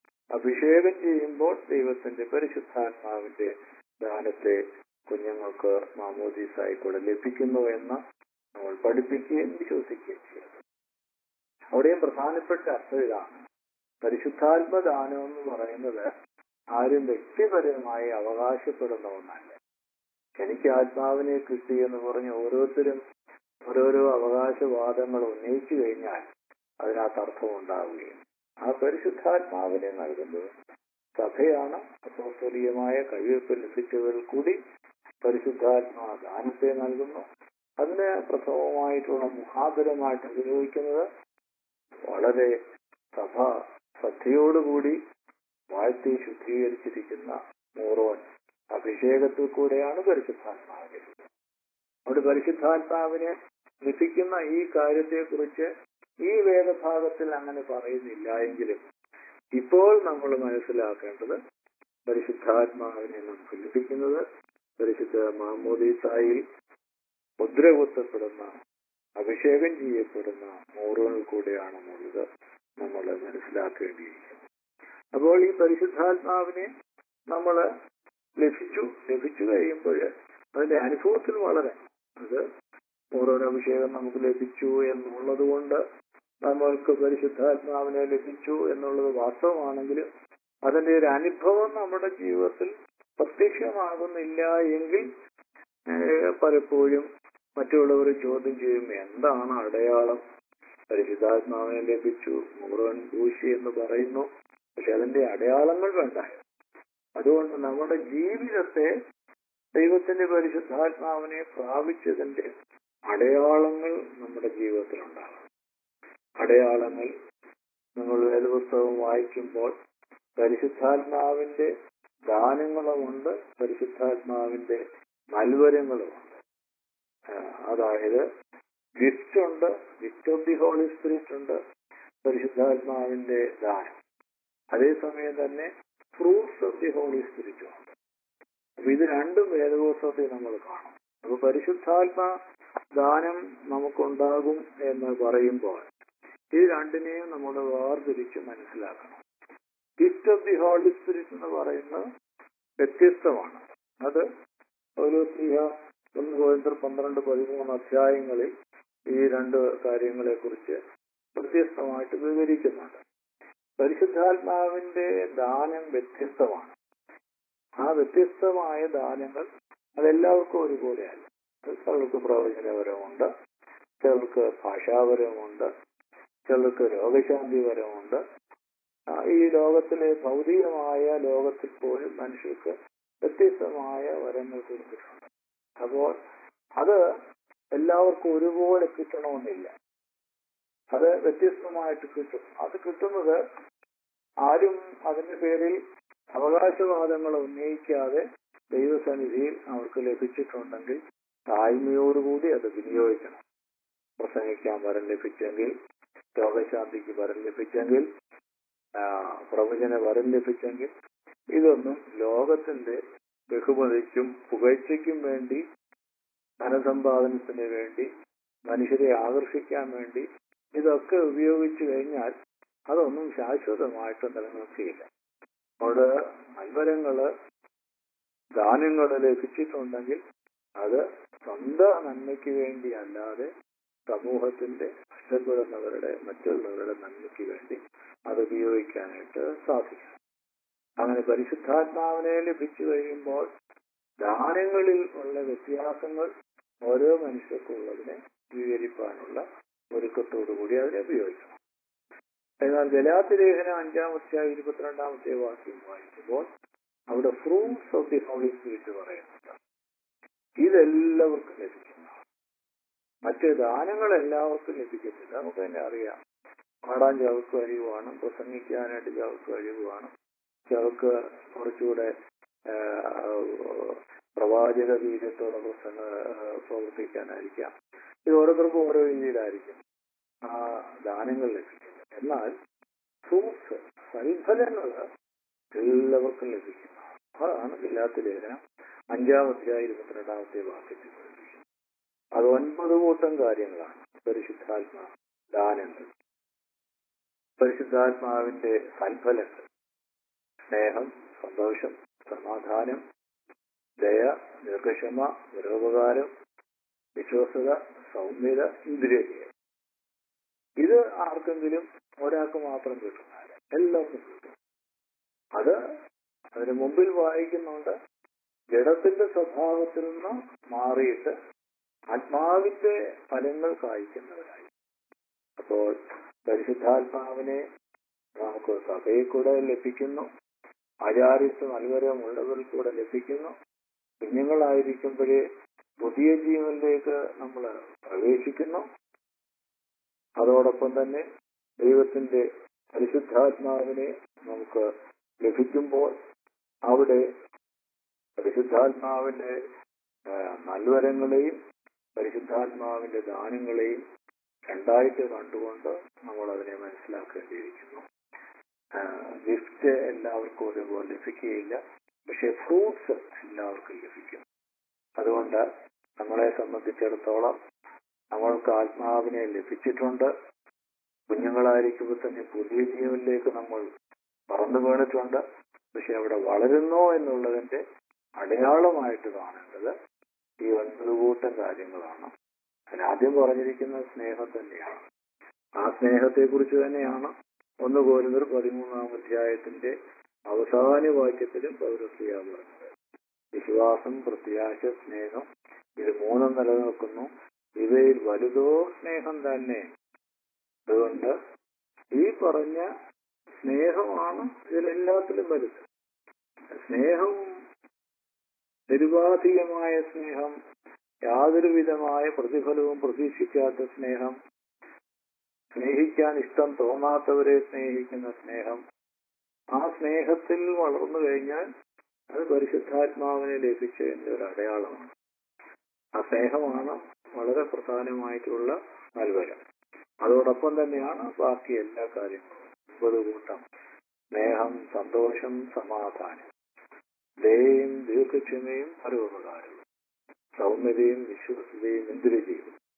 അഭിഷേകം ചെയ്യുമ്പോൾ ദൈവത്തിന്റെ പരിശുദ്ധാത്മാവിന്റെ ദാനത്തെ കുഞ്ഞുങ്ങൾക്ക് മാമോദീസായി കൂടെ ലഭിക്കുന്നു എന്ന് നമ്മൾ പഠിപ്പിക്കുകയും വിശ്വസിക്കുകയും ചെയ്യുന്നു അവിടെയും പ്രധാനപ്പെട്ട അർത്ഥം ഇതാണ് പരിശുദ്ധാത്മദാനം എന്ന് പറയുന്നത് ആരും വ്യക്തിപരമായി അവകാശപ്പെടുന്ന ഒന്നല്ല എനിക്ക് ആത്മാവിനെ കിട്ടി എന്ന് പറഞ്ഞ് ഓരോരുത്തരും ഓരോരോ അവകാശവാദങ്ങൾ ഉന്നയിച്ചു കഴിഞ്ഞാൽ അതിനകത്ത് അർത്ഥമുണ്ടാവുകയും ആ പരിശുദ്ധാത്മാവിനെ നൽകുന്നത് സഭയാണ് അപ്പോസ്തോലികമായ കഴിവെപ്പ് ലഭിച്ചവരിൽ കൂടി പരിശുദ്ധാത്മാ ദാനത്തെ നൽകുന്നു അതിന് പ്രഥമമായിട്ടുള്ള മുഖാന്തരമായിട്ട് ഉപയോഗിക്കുന്നത് വളരെ സഭ ശ്രദ്ധയോടുകൂടി വാഴ്ത്തി ശുദ്ധീകരിച്ചിരിക്കുന്ന മൂറോൻ അഭിഷേകത്തിൽ കൂടെയാണ് പരിശുദ്ധാത്മാവിനെ അവിടെ പരിശുദ്ധാത്മാവിനെ ലഭിക്കുന്ന ഈ കാര്യത്തെക്കുറിച്ച് ഈ വേദഭാഗത്തിൽ അങ്ങനെ പറയുന്നില്ല എങ്കിലും ഇപ്പോൾ നമ്മൾ മനസ്സിലാക്കേണ്ടത് പരിശുദ്ധാത്മാവിനെ നമുക്ക് ലഭിക്കുന്നത് പരിശുദ്ധ മാമോദീസായിൽ മുദ്ര കുത്തപ്പെടുന്ന അഭിഷേകം ചെയ്യപ്പെടുന്ന മൂറുകളിൽ കൂടെയാണെന്നുള്ളത് നമ്മൾ മനസ്സിലാക്കേണ്ടിയിരിക്കുന്നു അപ്പോൾ ഈ പരിശുദ്ധാത്മാവിനെ നമ്മൾ ലഭിച്ചു ലഭിച്ചു കഴിയുമ്പോൾ അതിന്റെ അനുഭവത്തിൽ വളരെ അത് ഓരോരോ അഭിഷേകം നമുക്ക് ലഭിച്ചു എന്നുള്ളത് കൊണ്ട് നമ്മൾക്ക് പരിശുദ്ധാത്മാവിനെ ലഭിച്ചു എന്നുള്ളത് വാസ്തവമാണെങ്കിലും അതിന്റെ ഒരു അനുഭവം നമ്മുടെ ജീവിതത്തിൽ പ്രത്യക്ഷമാകുന്നില്ല എങ്കിൽ ഏഹ്, പലപ്പോഴും മറ്റുള്ളവർ ചോദ്യം ചെയ്യും എന്താണ് അടയാളം പരിശുദ്ധാത്മാവിനെ ലഭിച്ചു മുഴുവൻ പൂശി എന്ന് പറയുന്നു പക്ഷെ അതിന്റെ അടയാളങ്ങൾ വേണ്ട അതുകൊണ്ട് നമ്മുടെ ജീവിതത്തെ ദൈവത്തിന്റെ പരിശുദ്ധാത്മാവിനെ പ്രാപിച്ചതിന്റെ അടയാളങ്ങൾ നമ്മുടെ ജീവിതത്തിലുണ്ടാകും അടയാളങ്ങൾ നിങ്ങൾ വേദപുസ്തകം വായിക്കുമ്പോൾ പരിശുദ്ധാത്മാവിന്റെ ദാനങ്ങളുമുണ്ട് പരിശുദ്ധാത്മാവിന്റെ നൽവരങ്ങളുമുണ്ട് ആ, അതായത് ഗിഫ്റ്റ് ഉണ്ട് gift of the Holy Spirit ഉണ്ട് പരിശുദ്ധാത്മാവിന്റെ ദാനം അതേസമയം തന്നെ ഫ്രൂട്ട്സ് ഓഫ് ദി ഹോളി സ്പിരിറ്റും ഉണ്ട് അപ്പൊ ഇത് രണ്ടും വേദപുസ്തകത്തിൽ നമ്മൾ കാണും അപ്പൊ പരിശുദ്ധാത്മ ദാനം നമുക്കുണ്ടാകും എന്ന് പറയുമ്പോൾ ഈ രണ്ടിനെയും നമ്മൾ വേർതിരിച്ച് മനസ്സിലാക്കണം gift of the Holy Spirit എന്ന് പറയുന്നത് വ്യത്യസ്തമാണ് അത് ഒരു സ്ത്രീഹ ഒന്ന് ഗോവിന്ദർ പന്ത്രണ്ട് പതിമൂന്ന് അധ്യായങ്ങളിൽ ഈ രണ്ട് കാര്യങ്ങളെ കുറിച്ച് വ്യത്യസ്തമായിട്ട് വിവരിക്കുന്നുണ്ട് പരിശുദ്ധാത്മാവിന്റെ ദാനം വ്യത്യസ്തമാണ് ആ വ്യത്യസ്തമായ ദാനങ്ങൾ അതെല്ലാവർക്കും ഒരുപോലെയല്ല ചിലർക്ക് പ്രവചനപരമുണ്ട് ചിലർക്ക് ഭാഷാപരമുണ്ട് ചിലർക്ക് രോഗശാന്തിപരമുണ്ട് ആ, ഈ ലോകത്തിലെ ഭൗതികമായ ലോകത്തിൽ പോലും മനുഷ്യർക്ക് വ്യത്യസ്തമായ വരങ്ങൾ കൊടുത്തിട്ടുണ്ട് അപ്പോൾ അത് എല്ലാവർക്കും ഒരുപോലെ കിട്ടണമെന്നില്ല അത് വ്യത്യസ്തമായിട്ട് കിട്ടും അത് കിട്ടുന്നത് ആരും അതിന്റെ പേരിൽ അവകാശവാദങ്ങൾ ഉന്നയിക്കാതെ ദൈവസന്നിധിയിൽ അവർക്ക് ലഭിച്ചിട്ടുണ്ടെങ്കിൽ താഴ്മയോടുകൂടി അത് വിനിയോഗിക്കണം പ്രസംഗിക്കാൻ വരം ലഭിച്ചെങ്കിൽ രോഗശാന്തിക്ക് വരം ലഭിച്ചെങ്കിൽ ആ, പ്രവചന വരം ലഭിച്ചെങ്കിൽ ഇതൊന്നും ലോകത്തിന്റെ ബഹുമതിക്കും പുകഴ്ചയ്ക്കും വേണ്ടി ധനസമ്പാദനത്തിന് വേണ്ടി മനുഷ്യരെ ആകർഷിക്കാൻ വേണ്ടി ഇതൊക്കെ ഉപയോഗിച്ചു കഴിഞ്ഞാൽ അതൊന്നും ശാശ്വതമായിട്ട് നിലനിൽക്കുകയില്ല അവിടെ മത്വരങ്ങള് ദാനങ്ങള് ലഭിച്ചിട്ടുണ്ടെങ്കിൽ അത് സ്വന്തം നന്മയ്ക്ക് വേണ്ടി അല്ലാതെ സമൂഹത്തിന്റെ കഷ്ടപ്പെടുന്നവരുടെ മറ്റുള്ളവരുടെ നന്മയ്ക്ക് വേണ്ടി അത് ഉപയോഗിക്കാനായിട്ട് സാധിക്കും അങ്ങനെ പരിശുദ്ധാത്മാവിനെ ലഭിച്ചു കഴിയുമ്പോൾ ദാനങ്ങളിൽ ഉള്ള വ്യത്യാസങ്ങൾ ഓരോ മനുഷ്യർക്കുള്ളതിനെ സ്വീകരിക്കാനുള്ള ഒരുക്കത്തോടുകൂടി അതിനെ ഉപയോഗിക്കണം എന്നാൽ ഗലാത്തി ലേഖനം അഞ്ചാമത്തെ ഇരുപത്തിരണ്ടാമത്തെ വാക്യം വായിക്കുമ്പോൾ അവിടെ fruits of the Holy Spirit പറയുന്നുണ്ട് ഇതെല്ലാവർക്കും ലഭിക്കുന്നു മറ്റ് ദാനങ്ങൾ എല്ലാവർക്കും ലഭിക്കത്തില്ല നമുക്ക് തന്നെ അറിയാം പാടാൻ ചവർക്ക് കഴിവ് പ്രസംഗിക്കാനായിട്ട് ചവർക്ക് കഴിവ് വേണം ചിലർക്ക് കുറച്ചുകൂടെ ആ, പ്രവാചക വീര്യത്തോടെ പ്രസംഗ ആ, പ്രവർത്തിക്കാനായിരിക്കാം ഇത് ഓരോരുത്തർക്കും ഓരോ രീതിയിലായിരിക്കും ആ ദാനങ്ങൾ ലഭിക്കുന്നത് എന്നാൽ ഫ്രൂട്ട്സ് സൽഫലങ്ങൾ എല്ലാവർക്കും ലഭിക്കുന്നു അതാണ് ഇല്ലാത്ത ലേഖനം അഞ്ചാമത്തെ ഇരുപത്തിരണ്ടാമത്തെ വാക്യത്തിൽ പഠിപ്പിക്കുന്നത് അത് ഒൻപത് കൂട്ടം കാര്യങ്ങളാണ് പരിശുദ്ധാത്മാ ദാനങ്ങൾ പരിശുദ്ധാത്മാവിന്റെ സൽഫലങ്ങൾ സ്നേഹം സന്തോഷം സമാധാനം ദയ ദീർഘക്ഷമ നിരോപകാരം വിശ്വസത സൗമ്യത ഇന്ദ്രിയ ഇത് ആർക്കെങ്കിലും ഒരാൾക്ക് മാത്രം കിട്ടുന്നതല്ല എല്ലാവർക്കും കിട്ടും അത് അതിന് മുമ്പിൽ വായിക്കുന്നുണ്ട് ജഡത്തിന്റെ സ്വഭാവത്തിൽ നിന്ന് മാറിയിട്ട് ആത്മാവിന്റെ ഫലങ്ങൾ കായ്ക്കുന്നവരായി അപ്പോൾ പരിശുദ്ധാത്മാവിനെ നമുക്ക് സഭയിൽ കൂടെ ലഭിക്കുന്നു ആചാര്യത്വം അൽവരമുള്ളവരിൽ കൂടെ ലഭിക്കുന്നു കുഞ്ഞുങ്ങളായിരിക്കുമ്പോഴേ പുതിയ ജീവനിലേക്ക് നമ്മൾ പ്രവേശിക്കുന്നു അതോടൊപ്പം തന്നെ ദൈവത്തിന്റെ പരിശുദ്ധാത്മാവിനെ നമുക്ക് ലഭിക്കുമ്പോൾ അവിടെ പരിശുദ്ധാത്മാവിന്റെ ആ, നൽവരങ്ങളെയും പരിശുദ്ധാത്മാവിന്റെ ദാനങ്ങളെയും രണ്ടായിട്ട് കണ്ടുകൊണ്ട് നമ്മൾ അതിനെ മനസ്സിലാക്കേണ്ടിയിരിക്കുന്നു ഗിഫ്റ്റ് എല്ലാവർക്കും ഒരുപോലെ ലഭിക്കുകയില്ല പക്ഷെ ഫ്രൂട്ട്സ് എല്ലാവർക്കും ലഭിക്കും അതുകൊണ്ട് നമ്മളെ സംബന്ധിച്ചിടത്തോളം നമ്മൾക്ക് ആത്മാവിനെ ലഭിച്ചിട്ടുണ്ട് കുഞ്ഞുങ്ങളായിരിക്കുമ്പോൾ തന്നെ പുതിയ ജീവനിലേക്ക് നമ്മൾ പറന്നു വീണിട്ടുണ്ട് പക്ഷെ അവിടെ വളരുന്നോ എന്നുള്ളതിന്റെ അടയാളമായിട്ട് കാണേണ്ടത് ഈ ഒൻപത് കൂട്ടം കാര്യങ്ങളാണ് അതിനാദ്യം പറഞ്ഞിരിക്കുന്ന സ്നേഹം തന്നെയാണ് ആ സ്നേഹത്തെ കുറിച്ച് തന്നെയാണ് ഒന്ന് പോലുന്നർ പതിമൂന്നാം അധ്യായത്തിന്റെ അവസാന വാക്യത്തിലും പൗരസ്ലിയ പറഞ്ഞത് വിശ്വാസം പ്രത്യാശ സ്നേഹം ഇത് മൂന്നും നിലനിൽക്കുന്നു ഇവയിൽ വലുതോ സ്നേഹം തന്നെ അതുകൊണ്ട് ഈ പറഞ്ഞ സ്നേഹമാണ് ഇതിലെല്ലാത്തിലും വലുത് സ്നേഹം നിരുപാധികമായ സ്നേഹം യാതൊരു വിധമായ പ്രതിഫലവും പ്രതീക്ഷിക്കാത്ത സ്നേഹം സ്നേഹിക്കാൻ ഇഷ്ടം തോന്നാത്തവരെ സ്നേഹിക്കുന്ന സ്നേഹം ആ സ്നേഹത്തിൽ വളർന്നു കഴിഞ്ഞാൽ അത് പരിശുദ്ധാത്മാവിനെ ലഭിച്ചതിന്റെ ഒരു അടയാളമാണ് ആ സ്നേഹമാണ് വളരെ പ്രധാനമായിട്ടുള്ള നൽവരം അതോടൊപ്പം തന്നെയാണ് ബാക്കി എല്ലാ കാര്യങ്ങളും ഒമ്പത് കൂട്ടം സ്നേഹം സന്തോഷം സമാധാനം ദയയും ദീർഘക്ഷമയും പരോപകാരവും സൗമ്യതയും വിശ്വസതയും ഇന്ദ്രിയജീവും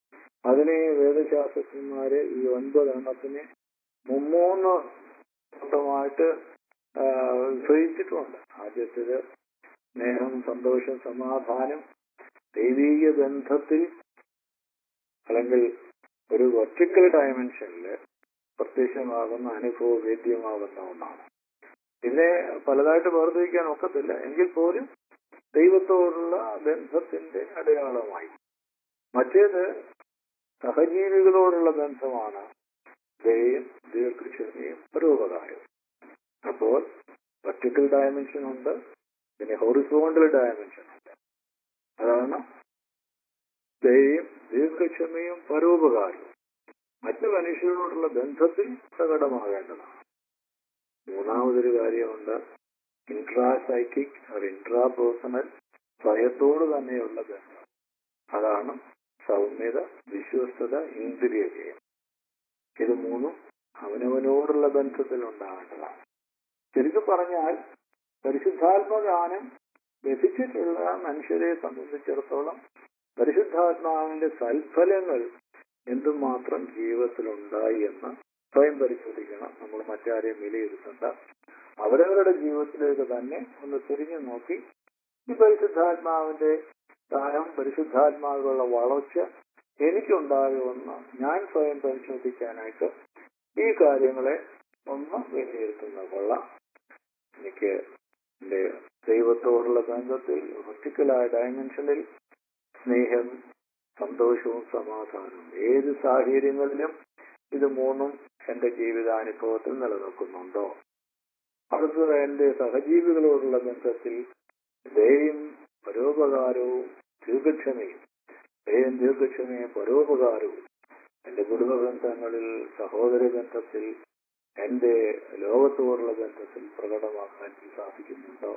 അതിനെ വേദശാസ്ത്രജ്ഞന്മാര് ഈ ഒൻപത് എണ്ണത്തിനെ മുമ്മൂന്ന് ഘട്ടമായിട്ട് ആ, വിഭജിച്ചിട്ടുണ്ട് ആദ്യത്തേത് സ്നേഹം സന്തോഷം സമാധാനം ദൈവീക ബന്ധത്തിൽ അല്ലെങ്കിൽ ഒരു വെർട്ടിക്കൽ ഡയമെൻഷനിൽ പ്രത്യക്ഷമാകുന്ന അനുഭവവേദ്യമാകുന്ന ഒന്നാണ് ഇതിനെ പലതായിട്ട് വേർതിരിക്കാൻ ഒക്കത്തില്ല എങ്കിൽ പോലും ദൈവത്തോടുള്ള ബന്ധത്തിന്റെ അടയാളമായി മറ്റേത് സഹജീവികളോടുള്ള ബന്ധമാണ് ദയും ദീർഘക്ഷമയും പരോപകാരവും അപ്പോൾ വെർട്ടിക്കൽ ഡയമെൻഷൻ ഉണ്ട് പിന്നെ ഹൊറിസോണ്ടൽ ഡയമെൻഷൻ ഉണ്ട് അതാണ് ദയയും ദീർഘക്ഷമയും പരോപകാരവും മറ്റു മനുഷ്യരോടുള്ള ബന്ധത്തിൽ പ്രകടമാകേണ്ടതാണ് മൂന്നാമതൊരു കാര്യമുണ്ട് ഇൻട്രാ സൈക്കിക് ഇൻട്രാ പേഴ്സണൽ സ്വയത്തോട് തന്നെയുള്ള ബന്ധം അതാണ് സൗമ്യത വിശ്വസ്തത ഇന്ദ്രിയജയം ഇത് മൂന്നും അവനവനോടുള്ള ബന്ധത്തിൽ ഉണ്ടാകേണ്ടതാണ് ശരിക്കും പറഞ്ഞാൽ പരിശുദ്ധാത്മഗാനം ലഭിച്ചിട്ടുള്ള മനുഷ്യരെ സംബന്ധിച്ചിടത്തോളം പരിശുദ്ധാത്മാവിന്റെ സൽഫലങ്ങൾ എന്തുമാത്രം ജീവിതത്തിൽ ഉണ്ടായി എന്ന് സ്വയം പരിശോധിക്കണം നമ്മൾ മറ്റാരെയും വിലയിരുത്തണ്ട അവരവരുടെ ജീവിതത്തിലേക്ക് തന്നെ ഒന്ന് തിരിഞ്ഞു നോക്കി ഈ പരിശുദ്ധാത്മാവിന്റെ സ്ഥാനം പരിശുദ്ധാത്മാവിലുള്ള വളർച്ച എനിക്കുണ്ടാകുമെന്ന് ഞാൻ സ്വയം പരിശോധിക്കാനായിട്ട് ഈ കാര്യങ്ങളെ ഒന്ന് വിലയിരുത്തുന്ന കൊള്ളാം എനിക്ക് എന്റെ ദൈവത്തോടുള്ള ബന്ധത്തിൽ വെർട്ടിക്കലായ ഡയമെൻഷനിൽ സ്നേഹം സന്തോഷവും സമാധാനവും ഏത് സാഹചര്യങ്ങളിലും ഇത് മൂന്നും എന്റെ ജീവിതാനുഭവത്തിൽ നിലനിൽക്കുന്നുണ്ടോ അടുത്തത് എന്റെ സഹജീവികളോടുള്ള ബന്ധത്തിൽ ദയയും പരോപകാരവും ദീർഘക്ഷമയും ദയയും ദീർഘക്ഷമയും പരോപകാരവും എന്റെ കുടുംബ ബന്ധങ്ങളിൽ സഹോദര ബന്ധത്തിൽ എന്റെ ലോകത്തോടുള്ള ബന്ധത്തിൽ പ്രകടമാക്കാൻ എനിക്ക് സാധിക്കുന്നുണ്ടോ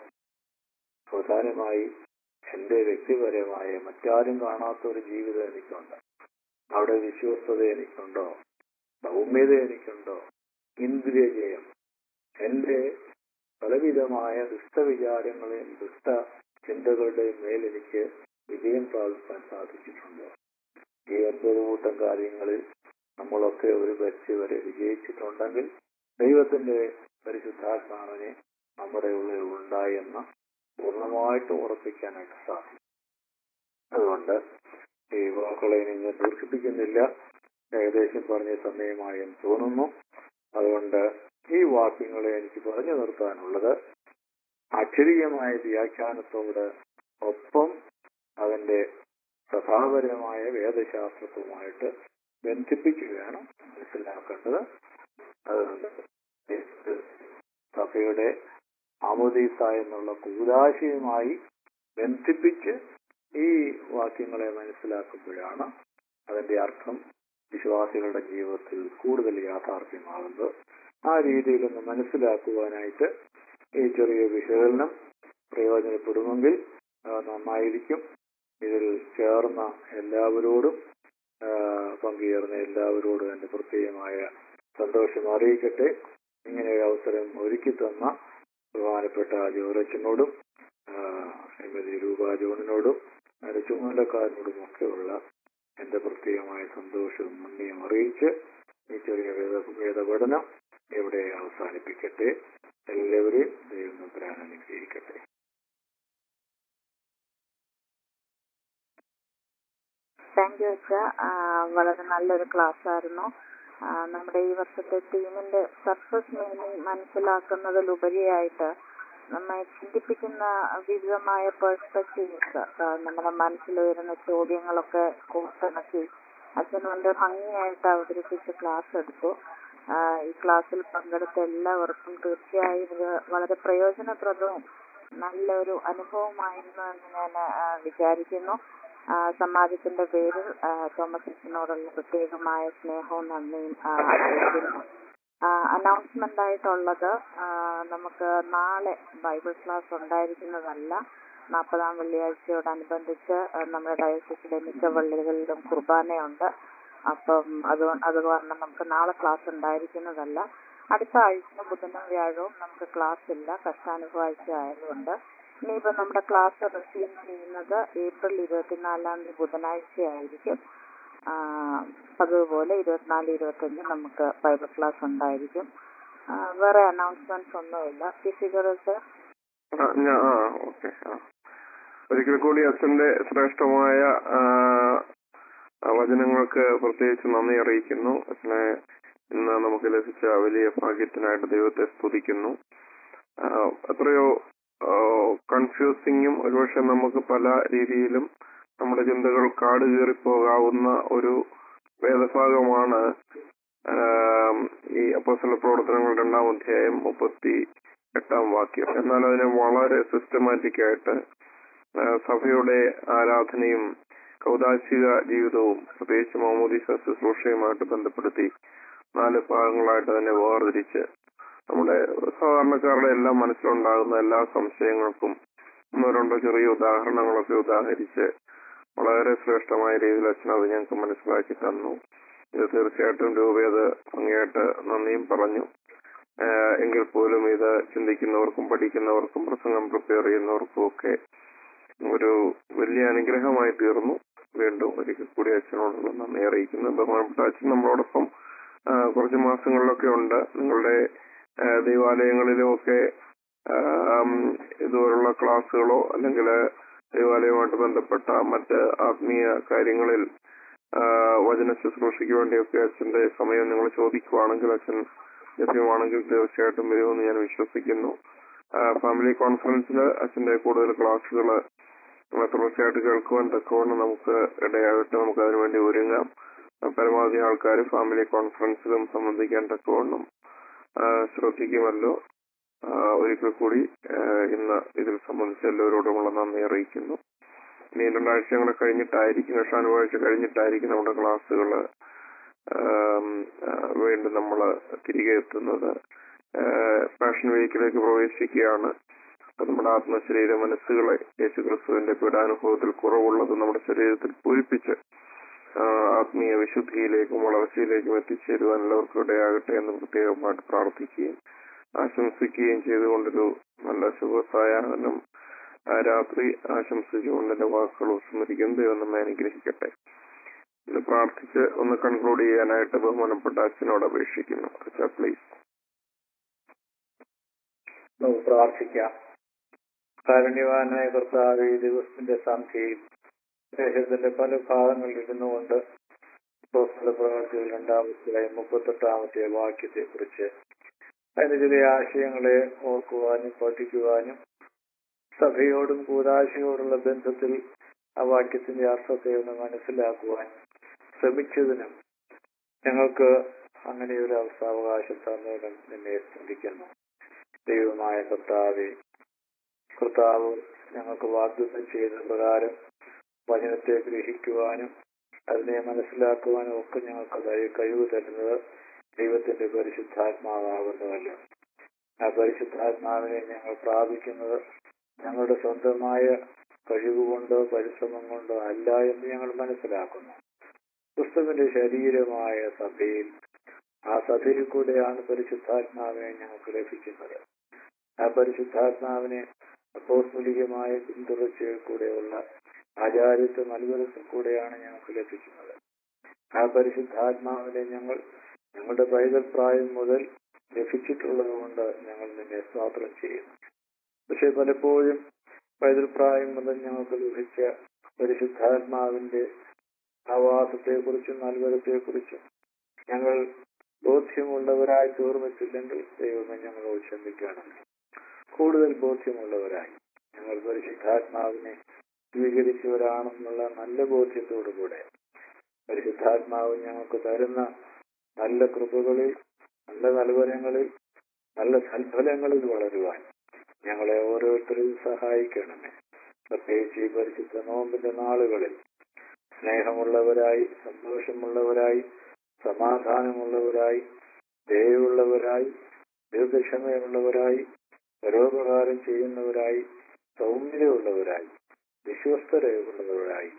പ്രധാനമായി എന്റെ വ്യക്തിപരമായ മറ്റാരും കാണാത്ത ഒരു ജീവിതം എനിക്കുണ്ട് അവിടെ വിശ്വസ്തത എനിക്കുണ്ടോ സൗമ്യത എനിക്കുണ്ടോ ഇന്ദ്രിയ ജയം എന്റെ പലവിധമായ ദുഷ്ടവിചാരങ്ങളെയും ദുഷ്ട ചിന്തകളുടെയും മേൽ എനിക്ക് വിജയം പ്രാപിക്കാൻ സാധിച്ചിട്ടുണ്ടോ ഈ ഒൻപത് കൂട്ടം കാര്യങ്ങളിൽ നമ്മളൊക്കെ ഒരു പരിധി വരെ വിജയിച്ചിട്ടുണ്ടെങ്കിൽ ദൈവത്തിന്റെ പരിശുദ്ധാത്മാവിനെ നമ്മുടെ ഉള്ളിൽ ഉണ്ടായെന്ന് പൂർണ്ണമായിട്ട് ഉറപ്പിക്കാനായിട്ട് സാധിക്കും അതുകൊണ്ട് ഈ വാക്കുകളെ നിങ്ങൾ ദീർഘിപ്പിക്കുന്നില്ല ഏകദേശം പറഞ്ഞ സമയമായി എന്ന് തോന്നുന്നു അതുകൊണ്ട് ഈ വാക്യങ്ങളെ എനിക്ക് പറഞ്ഞു നിർത്താനുള്ളത് അക്ഷരീയമായ വ്യാഖ്യാനത്തോട് ഒപ്പം അതിന്റെ സഭാപരമായ വേദശാസ്ത്രവുമായിട്ട് ബന്ധിപ്പിക്കുകയാണ് മനസ്സിലാക്കേണ്ടത് അതുകൊണ്ട് സഭയുടെ ആമോദീസ എന്നുള്ള കൂതാശയുമായി ബന്ധിപ്പിച്ച് ഈ വാക്യങ്ങളെ മനസ്സിലാക്കുമ്പോഴാണ് അതിന്റെ അർത്ഥം വിശ്വാസികളുടെ ജീവിതത്തിൽ കൂടുതൽ യാഥാർത്ഥ്യമാകുന്നത് ആ രീതിയിലൊന്ന് മനസ്സിലാക്കുവാനായിട്ട് ഈ ചെറിയ വിശകലനം പ്രയോജനപ്പെടുമെങ്കിൽ ആ, നന്നായിരിക്കും ഇതിൽ ചേർന്ന എല്ലാവരോടും ആ, പങ്കുചേർന്ന എല്ലാവരോടും എന്റെ പ്രത്യേകമായ സന്തോഷം അറിയിക്കട്ടെ ഇങ്ങനെ ഒരു അവസരം ഒരുക്കി തന്ന ബഹുമാനപ്പെട്ട ജോറച്ചനോടും ആ, ശ്രീമതി രൂപ ജോണിനോടും അതിന്റെ ചുമതലക്കാരനോടും ഒക്കെയുള്ള എന്റെ പ്രത്യേകമായ സന്തോഷവും നന്ദിയും അറിയിച്ച് ഈ ചെറിയ വേദ വേദപഠനം ഇവിടെ അവസാനിപ്പിക്കട്ടെ എല്ലാവരെയും ദൈവം നമ്പരാൻ അനുഗ്രഹിക്കട്ടെ താങ്ക് യു അച്ഛ വളരെ നല്ലൊരു ക്ലാസ് ആയിരുന്നു ആ, നമ്മുടെ ഈ വർഷത്തെ ടീമിന്റെ സർഫസ് മീനിങ് മനസ്സിലാക്കുന്നതിലുപരിയായിട്ട് നമ്മെ ചിന്തിപ്പിക്കുന്ന വിവിധമായ പെർസ്പെക്റ്റീവ്സ് നമ്മുടെ മനസ്സിൽ വരുന്ന ചോദ്യങ്ങളൊക്കെ കോർത്തിണക്കി അച്ഛൻ വളരെ ഭംഗിയായിട്ട് അവതരിപ്പിച്ച് ക്ലാസ് എടുത്തു ആ, ഈ ക്ലാസ്സിൽ പങ്കെടുത്ത എല്ലാവർക്കും തീർച്ചയായും ഇത് വളരെ പ്രയോജനപ്രദവും നല്ലൊരു അനുഭവമായിരുന്നു എന്ന് ഞാൻ ആ, വിചാരിക്കുന്നു ആ, സമാജത്തിന്റെ പേരിൽ ആ, തോമസ് അച്ഛനോടുള്ള പ്രത്യേകമായ സ്നേഹവും നന്ദിയും ആ, അറിയിക്കുന്നു അനൗൺസ്മെന്റ് ആയിട്ടുള്ളത് ആ, നമുക്ക് നാളെ ബൈബിൾ ക്ലാസ് ഉണ്ടായിരിക്കുന്നതല്ല നാൽപ്പതാം വെള്ളിയാഴ്ചയോടനുബന്ധിച്ച് ആ, നമ്മുടെ ഡയോസിസിലെ മിക്ക പള്ളികളിലും കുർബാനയുണ്ട് അപ്പം അത് അത് കാരണം നമുക്ക് നാളെ ക്ലാസ് ഉണ്ടായിരിക്കുന്നതല്ല അടുത്ത ആഴ്ച ബുധനും വ്യാഴവും നമുക്ക് ക്ലാസ് ഇല്ല കഷ്ടാനുഭവ ആഴ്ച ആയതുകൊണ്ട് ഇനിയിപ്പോ നമ്മുടെ ക്ലാസ് റിസീവ് ചെയ്യുന്നത് ഏപ്രിൽ ഇരുപത്തിനാലാം തീയതി ബുധനാഴ്ച ആയിരിക്കും ആ, പതിവുപോലെ ഇരുപത്തിനാല് ഇരുപത്തഞ്ച് നമുക്ക് ബൈബിൾ ക്ലാസ് ഉണ്ടായിരിക്കും ആ, വേറെ അനൗൺസ്മെന്റ്സ് ഒന്നുമില്ല പി സി ജോർജ് ആ, ഞാ- ആ ഓക്കെ ആ ഒരിക്കൽ കൂടി അച്ഛന്റെ ശ്രേഷ്ഠമായ ആ, ആ വചനങ്ങൾക്ക് പ്രത്യേകിച്ച് നന്ദി അറിയിക്കുന്നു അച്ഛനെ ഇന്ന് നമുക്ക് ലഭിച്ച വലിയ ഭാഗ്യത്തിനായിട്ട് ദൈവത്തെ സ്തുതിക്കുന്നു ആ, എത്രയോ കൺഫ്യൂസിങ്ങും ഒരുപക്ഷെ നമുക്ക് പല രീതിയിലും നമ്മുടെ ചിന്തകൾ കാട് കയറിപ്പോകാവുന്ന ഒരു വേദഭാഗമാണ് ആം, ഈ അപ്പോസ്തല പ്രവർത്തനങ്ങൾ രണ്ടാം അധ്യായം മുപ്പത്തി എട്ടാം വാക്യം എന്നാൽ അതിനെ വളരെ സിസ്റ്റമാറ്റിക് ആയിട്ട് ആ, സഭയുടെ ആരാധനയും കൗതാശിക ജീവിതവും പ്രത്യേകിച്ച് മാമോദിസ ശുശ്രൂഷയുമായിട്ട് ബന്ധപ്പെടുത്തി നാല് ഭാഗങ്ങളായിട്ട് തന്നെ വേർതിരിച്ച് നമ്മുടെ സാധാരണക്കാരുടെ എല്ലാം മനസ്സിലുണ്ടാകുന്ന എല്ലാ സംശയങ്ങൾക്കും ഒന്നോ രണ്ടോ ചെറിയ ഉദാഹരണങ്ങളൊക്കെ ഉദാഹരിച്ച് വളരെ ശ്രേഷ്ഠമായ രീതിയിൽ അച്ഛൻ അത് ഞങ്ങൾക്ക് മനസ്സിലാക്കി തന്നു ഇത് തീർച്ചയായിട്ടും രൂപയത് ഭംഗിയായിട്ട് നന്ദിയും പറഞ്ഞു ആഹ് എങ്കിൽ പോലും ഇത് ചിന്തിക്കുന്നവർക്കും പഠിക്കുന്നവർക്കും പ്രസംഗം പ്രിപ്പയർ ചെയ്യുന്നവർക്കും ഒക്കെ ഒരു വലിയ അനുഗ്രഹമായി തീർന്നു വീണ്ടും ഒരിക്കൽ കൂടി അച്ഛനോടുള്ള നന്ദി അറിയിക്കുന്നു ബഹുമാനപ്പെട്ട അച്ഛൻ നമ്മളോടൊപ്പം ആ, കുറച്ച് മാസങ്ങളിലൊക്കെ ഉണ്ട് നിങ്ങളുടെ ആ, ദൈവാലയങ്ങളിലും ഒക്കെ ആം, ഇതുപോലുള്ള ക്ലാസ്സുകളോ അല്ലെങ്കിൽ ദൈവാലയവുമായിട്ട് ബന്ധപ്പെട്ട മറ്റ് ആത്മീയ കാര്യങ്ങളിൽ ആ, വചന ശുശ്രൂഷയ്ക്ക് വേണ്ടിയൊക്കെ അച്ഛന്റെ സമയം നിങ്ങൾ ചോദിക്കുവാണെങ്കിൽ അച്ഛൻ ലഭ്യമാണെങ്കിൽ തീർച്ചയായിട്ടും വരുമെന്ന് ഞാൻ വിശ്വസിക്കുന്നു ആ, ഫാമിലി കോൺഫറൻസിൽ അച്ഛന്റെ കൂടുതൽ ക്ലാസ്സുകൾ തുടർച്ചയായിട്ട് കേൾക്കുവാൻ തക്കവണ്ണം നമുക്ക് ഇടയാകട്ടെ നമുക്ക് അതിനുവേണ്ടി ഒരുങ്ങാം ആ, പരമാവധി ആൾക്കാർ ഫാമിലി കോൺഫറൻസിലും സംബന്ധിക്കാൻ തക്കവണ്ണം ആ, ശ്രദ്ധിക്കുമല്ലോ ആ, ഒരിക്കൽ കൂടി ആ, ഇന്ന് ഇതിൽ സംബന്ധിച്ച് എല്ലാവരോടുമുള്ള നന്ദി അറിയിക്കുന്നു ഇനി രണ്ടാഴ്ച കൂടെ കഴിഞ്ഞിട്ടായിരിക്കും കഷാനുവാഴ്ച കഴിഞ്ഞിട്ടായിരിക്കും നമ്മുടെ ക്ലാസ്സുകൾ വീണ്ടും നമ്മൾ തിരികെ എത്തുന്നത് പാഷൻ വീക്കിലേക്ക് പ്രവേശിക്കുകയാണ് അപ്പൊ നമ്മുടെ ആത്മശരീര മനസ്സുകളെ യേശു ക്രിസ്തുവിന്റെ പീഡാനുഭവത്തിൽ കുറവുള്ളത് നമ്മുടെ ശരീരത്തിൽ പൂരിപ്പിച്ച് ആ, ആത്മീയ വിശുദ്ധിയിലേക്കും വളർച്ചയിലേക്കും എത്തിച്ചേരുവാൻ എല്ലാവർക്കും ഇടയാകട്ടെ എന്ന് പ്രത്യേകമായിട്ട് പ്രാർത്ഥിക്കുകയും ആശംസിക്കുകയും ചെയ്തുകൊണ്ടൊരു നല്ല ശുഭസായാഹനം ആ രാത്രി ആശംസിച്ചുകൊണ്ട് എന്റെ വാക്കുകൾ സ്മരിക്കും ദൈവം നമ്മെ അനുഗ്രഹിക്കട്ടെ ഇത് പ്രാർത്ഥിച്ച് ഒന്ന് കൺക്ലൂഡ് ചെയ്യാനായിട്ട് ബഹുമാനപ്പെട്ട അച്ഛനോട് അപേക്ഷിക്കുന്നു അച്ഛാ പ്ലീസ് നമുക്ക് പ്രാർത്ഥിക്കാം കാരുണ്യവാനായ കർത്താവ് ഈ ദിവസത്തിന്റെ സന്ധ്യയിൽ ദേശത്തിന്റെ പല ഭാഗങ്ങളിൽ ഇരുന്നുകൊണ്ട് അപ്പോസ്തല പ്രവർത്തികൾ രണ്ടാമത്തെ മുപ്പത്തെട്ടാമത്തെ വാക്യത്തെ കുറിച്ച് അതിന് ചില ആശയങ്ങളെ ഓർക്കുവാനും പഠിക്കുവാനും സഭയോടും കൂതാശയോടുള്ള ബന്ധത്തിൽ ആ വാക്യത്തിന്റെ അർത്ഥത്തെ ഒന്ന് മനസ്സിലാക്കുവാൻ ശ്രമിച്ചതിനും ഞങ്ങൾക്ക് അങ്ങനെ ഒരു അവസ്ഥാവകാശം തന്നതിനും നിന്നെ സ്തുതിക്കുന്നു ദൈവമായ കർത്താവെ കർത്താവ് ഞങ്ങൾക്ക് വാഗ്ദത്തം ചെയ്ത പ്രകാരം വചനത്തെ ഗ്രഹിക്കുവാനും അതിനെ മനസ്സിലാക്കുവാനും ഒക്കെ ഞങ്ങൾക്ക് ദയ- കഴിവ് തരുന്നത് ദൈവത്തിന്റെ പരിശുദ്ധാത്മാവാകുന്നുവല്ലോ ആ പരിശുദ്ധാത്മാവിനെ ഞങ്ങൾ പ്രാപിക്കുന്നത് ഞങ്ങളുടെ സ്വന്തമായ കഴിവുകൊണ്ടോ പരിശ്രമം കൊണ്ടോ അല്ല എന്ന് ഞങ്ങൾ മനസ്സിലാക്കുന്നു ക്രിസ്തുവിന്റെ ശരീരമായ സഭയിൽ ആ സഭയിൽ കൂടെയാണ് പരിശുദ്ധാത്മാവിനെ ഞങ്ങൾക്ക് ലഭിക്കുന്നത് ആ പരിശുദ്ധാത്മാവിനെ അപ്പോസ്തുലികമായ പിന്തുടർച്ചയിൽ കൂടെയുള്ള ആചാര്യത്വ നൽകലത്തിൽ കൂടെയാണ് ഞങ്ങൾക്ക് ലഭിക്കുന്നത് ആ പരിശുദ്ധാത്മാവിനെ ഞങ്ങൾ ഞങ്ങളുടെ പൈതൽ പ്രായം മുതൽ ലഭിച്ചിട്ടുള്ളത് കൊണ്ട് ഞങ്ങൾ നിന്നെ സ്വാതന്ത്ര്യം ചെയ്യുന്നു പക്ഷെ പലപ്പോഴും പൈതൽ പ്രായം മുതൽ ഞങ്ങൾക്ക് ലഭിച്ച പരിശുദ്ധാത്മാവിന്റെ ആവാസത്തെക്കുറിച്ചും നൽകലത്തെക്കുറിച്ചും ഞങ്ങൾ ബോധ്യമുള്ളവരായി തീർന്നിട്ടില്ലെങ്കിൽ ദൈവമേ ഞങ്ങളോട് ക്ഷമിക്കണം കൂടുതൽ ബോധ്യമുള്ളവരായി ഞങ്ങൾ പരിശുദ്ധാത്മാവിനെ സ്വീകരിച്ചവരാണെന്നുള്ള നല്ല ബോധ്യത്തോടുകൂടെ പരിശുദ്ധാത്മാവ് ഞങ്ങൾക്ക് തരുന്ന നല്ല കൃപകളിൽ നല്ല നൽവരങ്ങളിൽ നല്ല സൽഫലങ്ങളിൽ വളരുവാൻ ഞങ്ങളെ ഓരോരുത്തരെയും സഹായിക്കണമേ പ്രത്യേകിച്ച് ഈ പരിശുദ്ധ നോമ്പിന്റെ നാളുകളിൽ സ്നേഹമുള്ളവരായി സന്തോഷമുള്ളവരായി സമാധാനമുള്ളവരായി ദയവുള്ളവരായി ദീർഘക്ഷമയുള്ളവരായി പരോപകാരം ചെയ്യുന്നവരായി സൗമ്യതയുള്ളവരായി വിശ്വസ്തരയുള്ളവരായി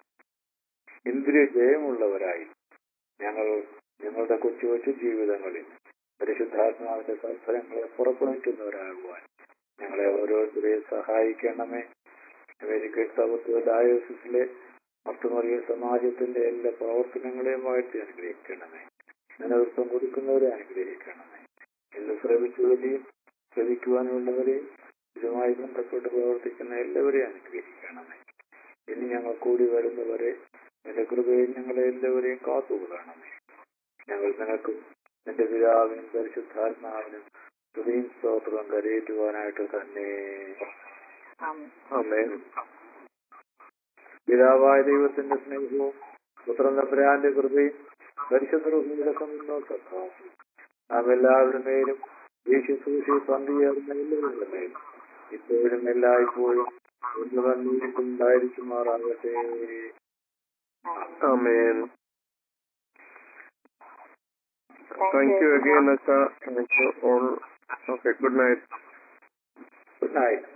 ഇന്ദ്രിയ ജയമുള്ളവരായി ഞങ്ങൾ ഞങ്ങളുടെ കൊച്ചു കൊച്ചു ജീവിതങ്ങളിൽ പരിശുദ്ധാത്മാവിന്റെ സത്ഫലങ്ങളെ പുറപ്പെടുവിക്കുന്നവരാകുവാൻ ഞങ്ങളെ ഓരോരുത്തരെയും സഹായിക്കണമേ അമേരിക്കൻ സൗത്ത് ഡയോസിസിലെ മറ്റുമറിയ സമാജത്തിന്റെ എല്ലാ പ്രവർത്തനങ്ങളെയുമായിട്ട് അനുഗ്രഹിക്കണമേ നേതൃത്വം കൊടുക്കുന്നവരെ അനുഗ്രഹിക്കണമേ ഇന്ന് ശ്രമിച്ചവരെയും ശ്രമിക്കുവാനുള്ളവരെയും ഇതുമായി ബന്ധപ്പെട്ട് പ്രവർത്തിക്കുന്ന എല്ലാവരെയും അനുഗ്രഹിക്കണമേ ഇനി ഞങ്ങൾ കൂടി വരുന്നവരെ നിന്റെ കൃപയിൽ ഞങ്ങളെ എല്ലാവരെയും കാത്തുകൊള്ളണമേ ഞങ്ങൾ നിനക്കും നിന്റെ പിതാവിനും പരിശുദ്ധാത്മാവിനും സ്തുതിയും സ്തോത്രം കരയേറ്റുവാനായിട്ട് തന്നെ ആമേൻ ആമേൻ പിതാവായ ദൈവത്തിന്റെ സ്നേഹവും പുത്രൻ തമ്പുരാന്റെ കൃപയും പരിശുദ്ധ മുന്നോട്ട് നാം എല്ലാവരുടെ മേലും ഈ ശുശ്രൂഷയിൽ പങ്കുചേർന്ന എല്ലാവരുടെ മേലും ഇപ്പോഴും എല്ലായ്പ്പോഴും ഒന്ന് വന്നിരിക്കും ഉണ്ടായിരിക്കുമാറാകട്ടെ ആമേൻ താങ്ക് യു അഗൈൻ അച്ഛ thank you all okay good night good night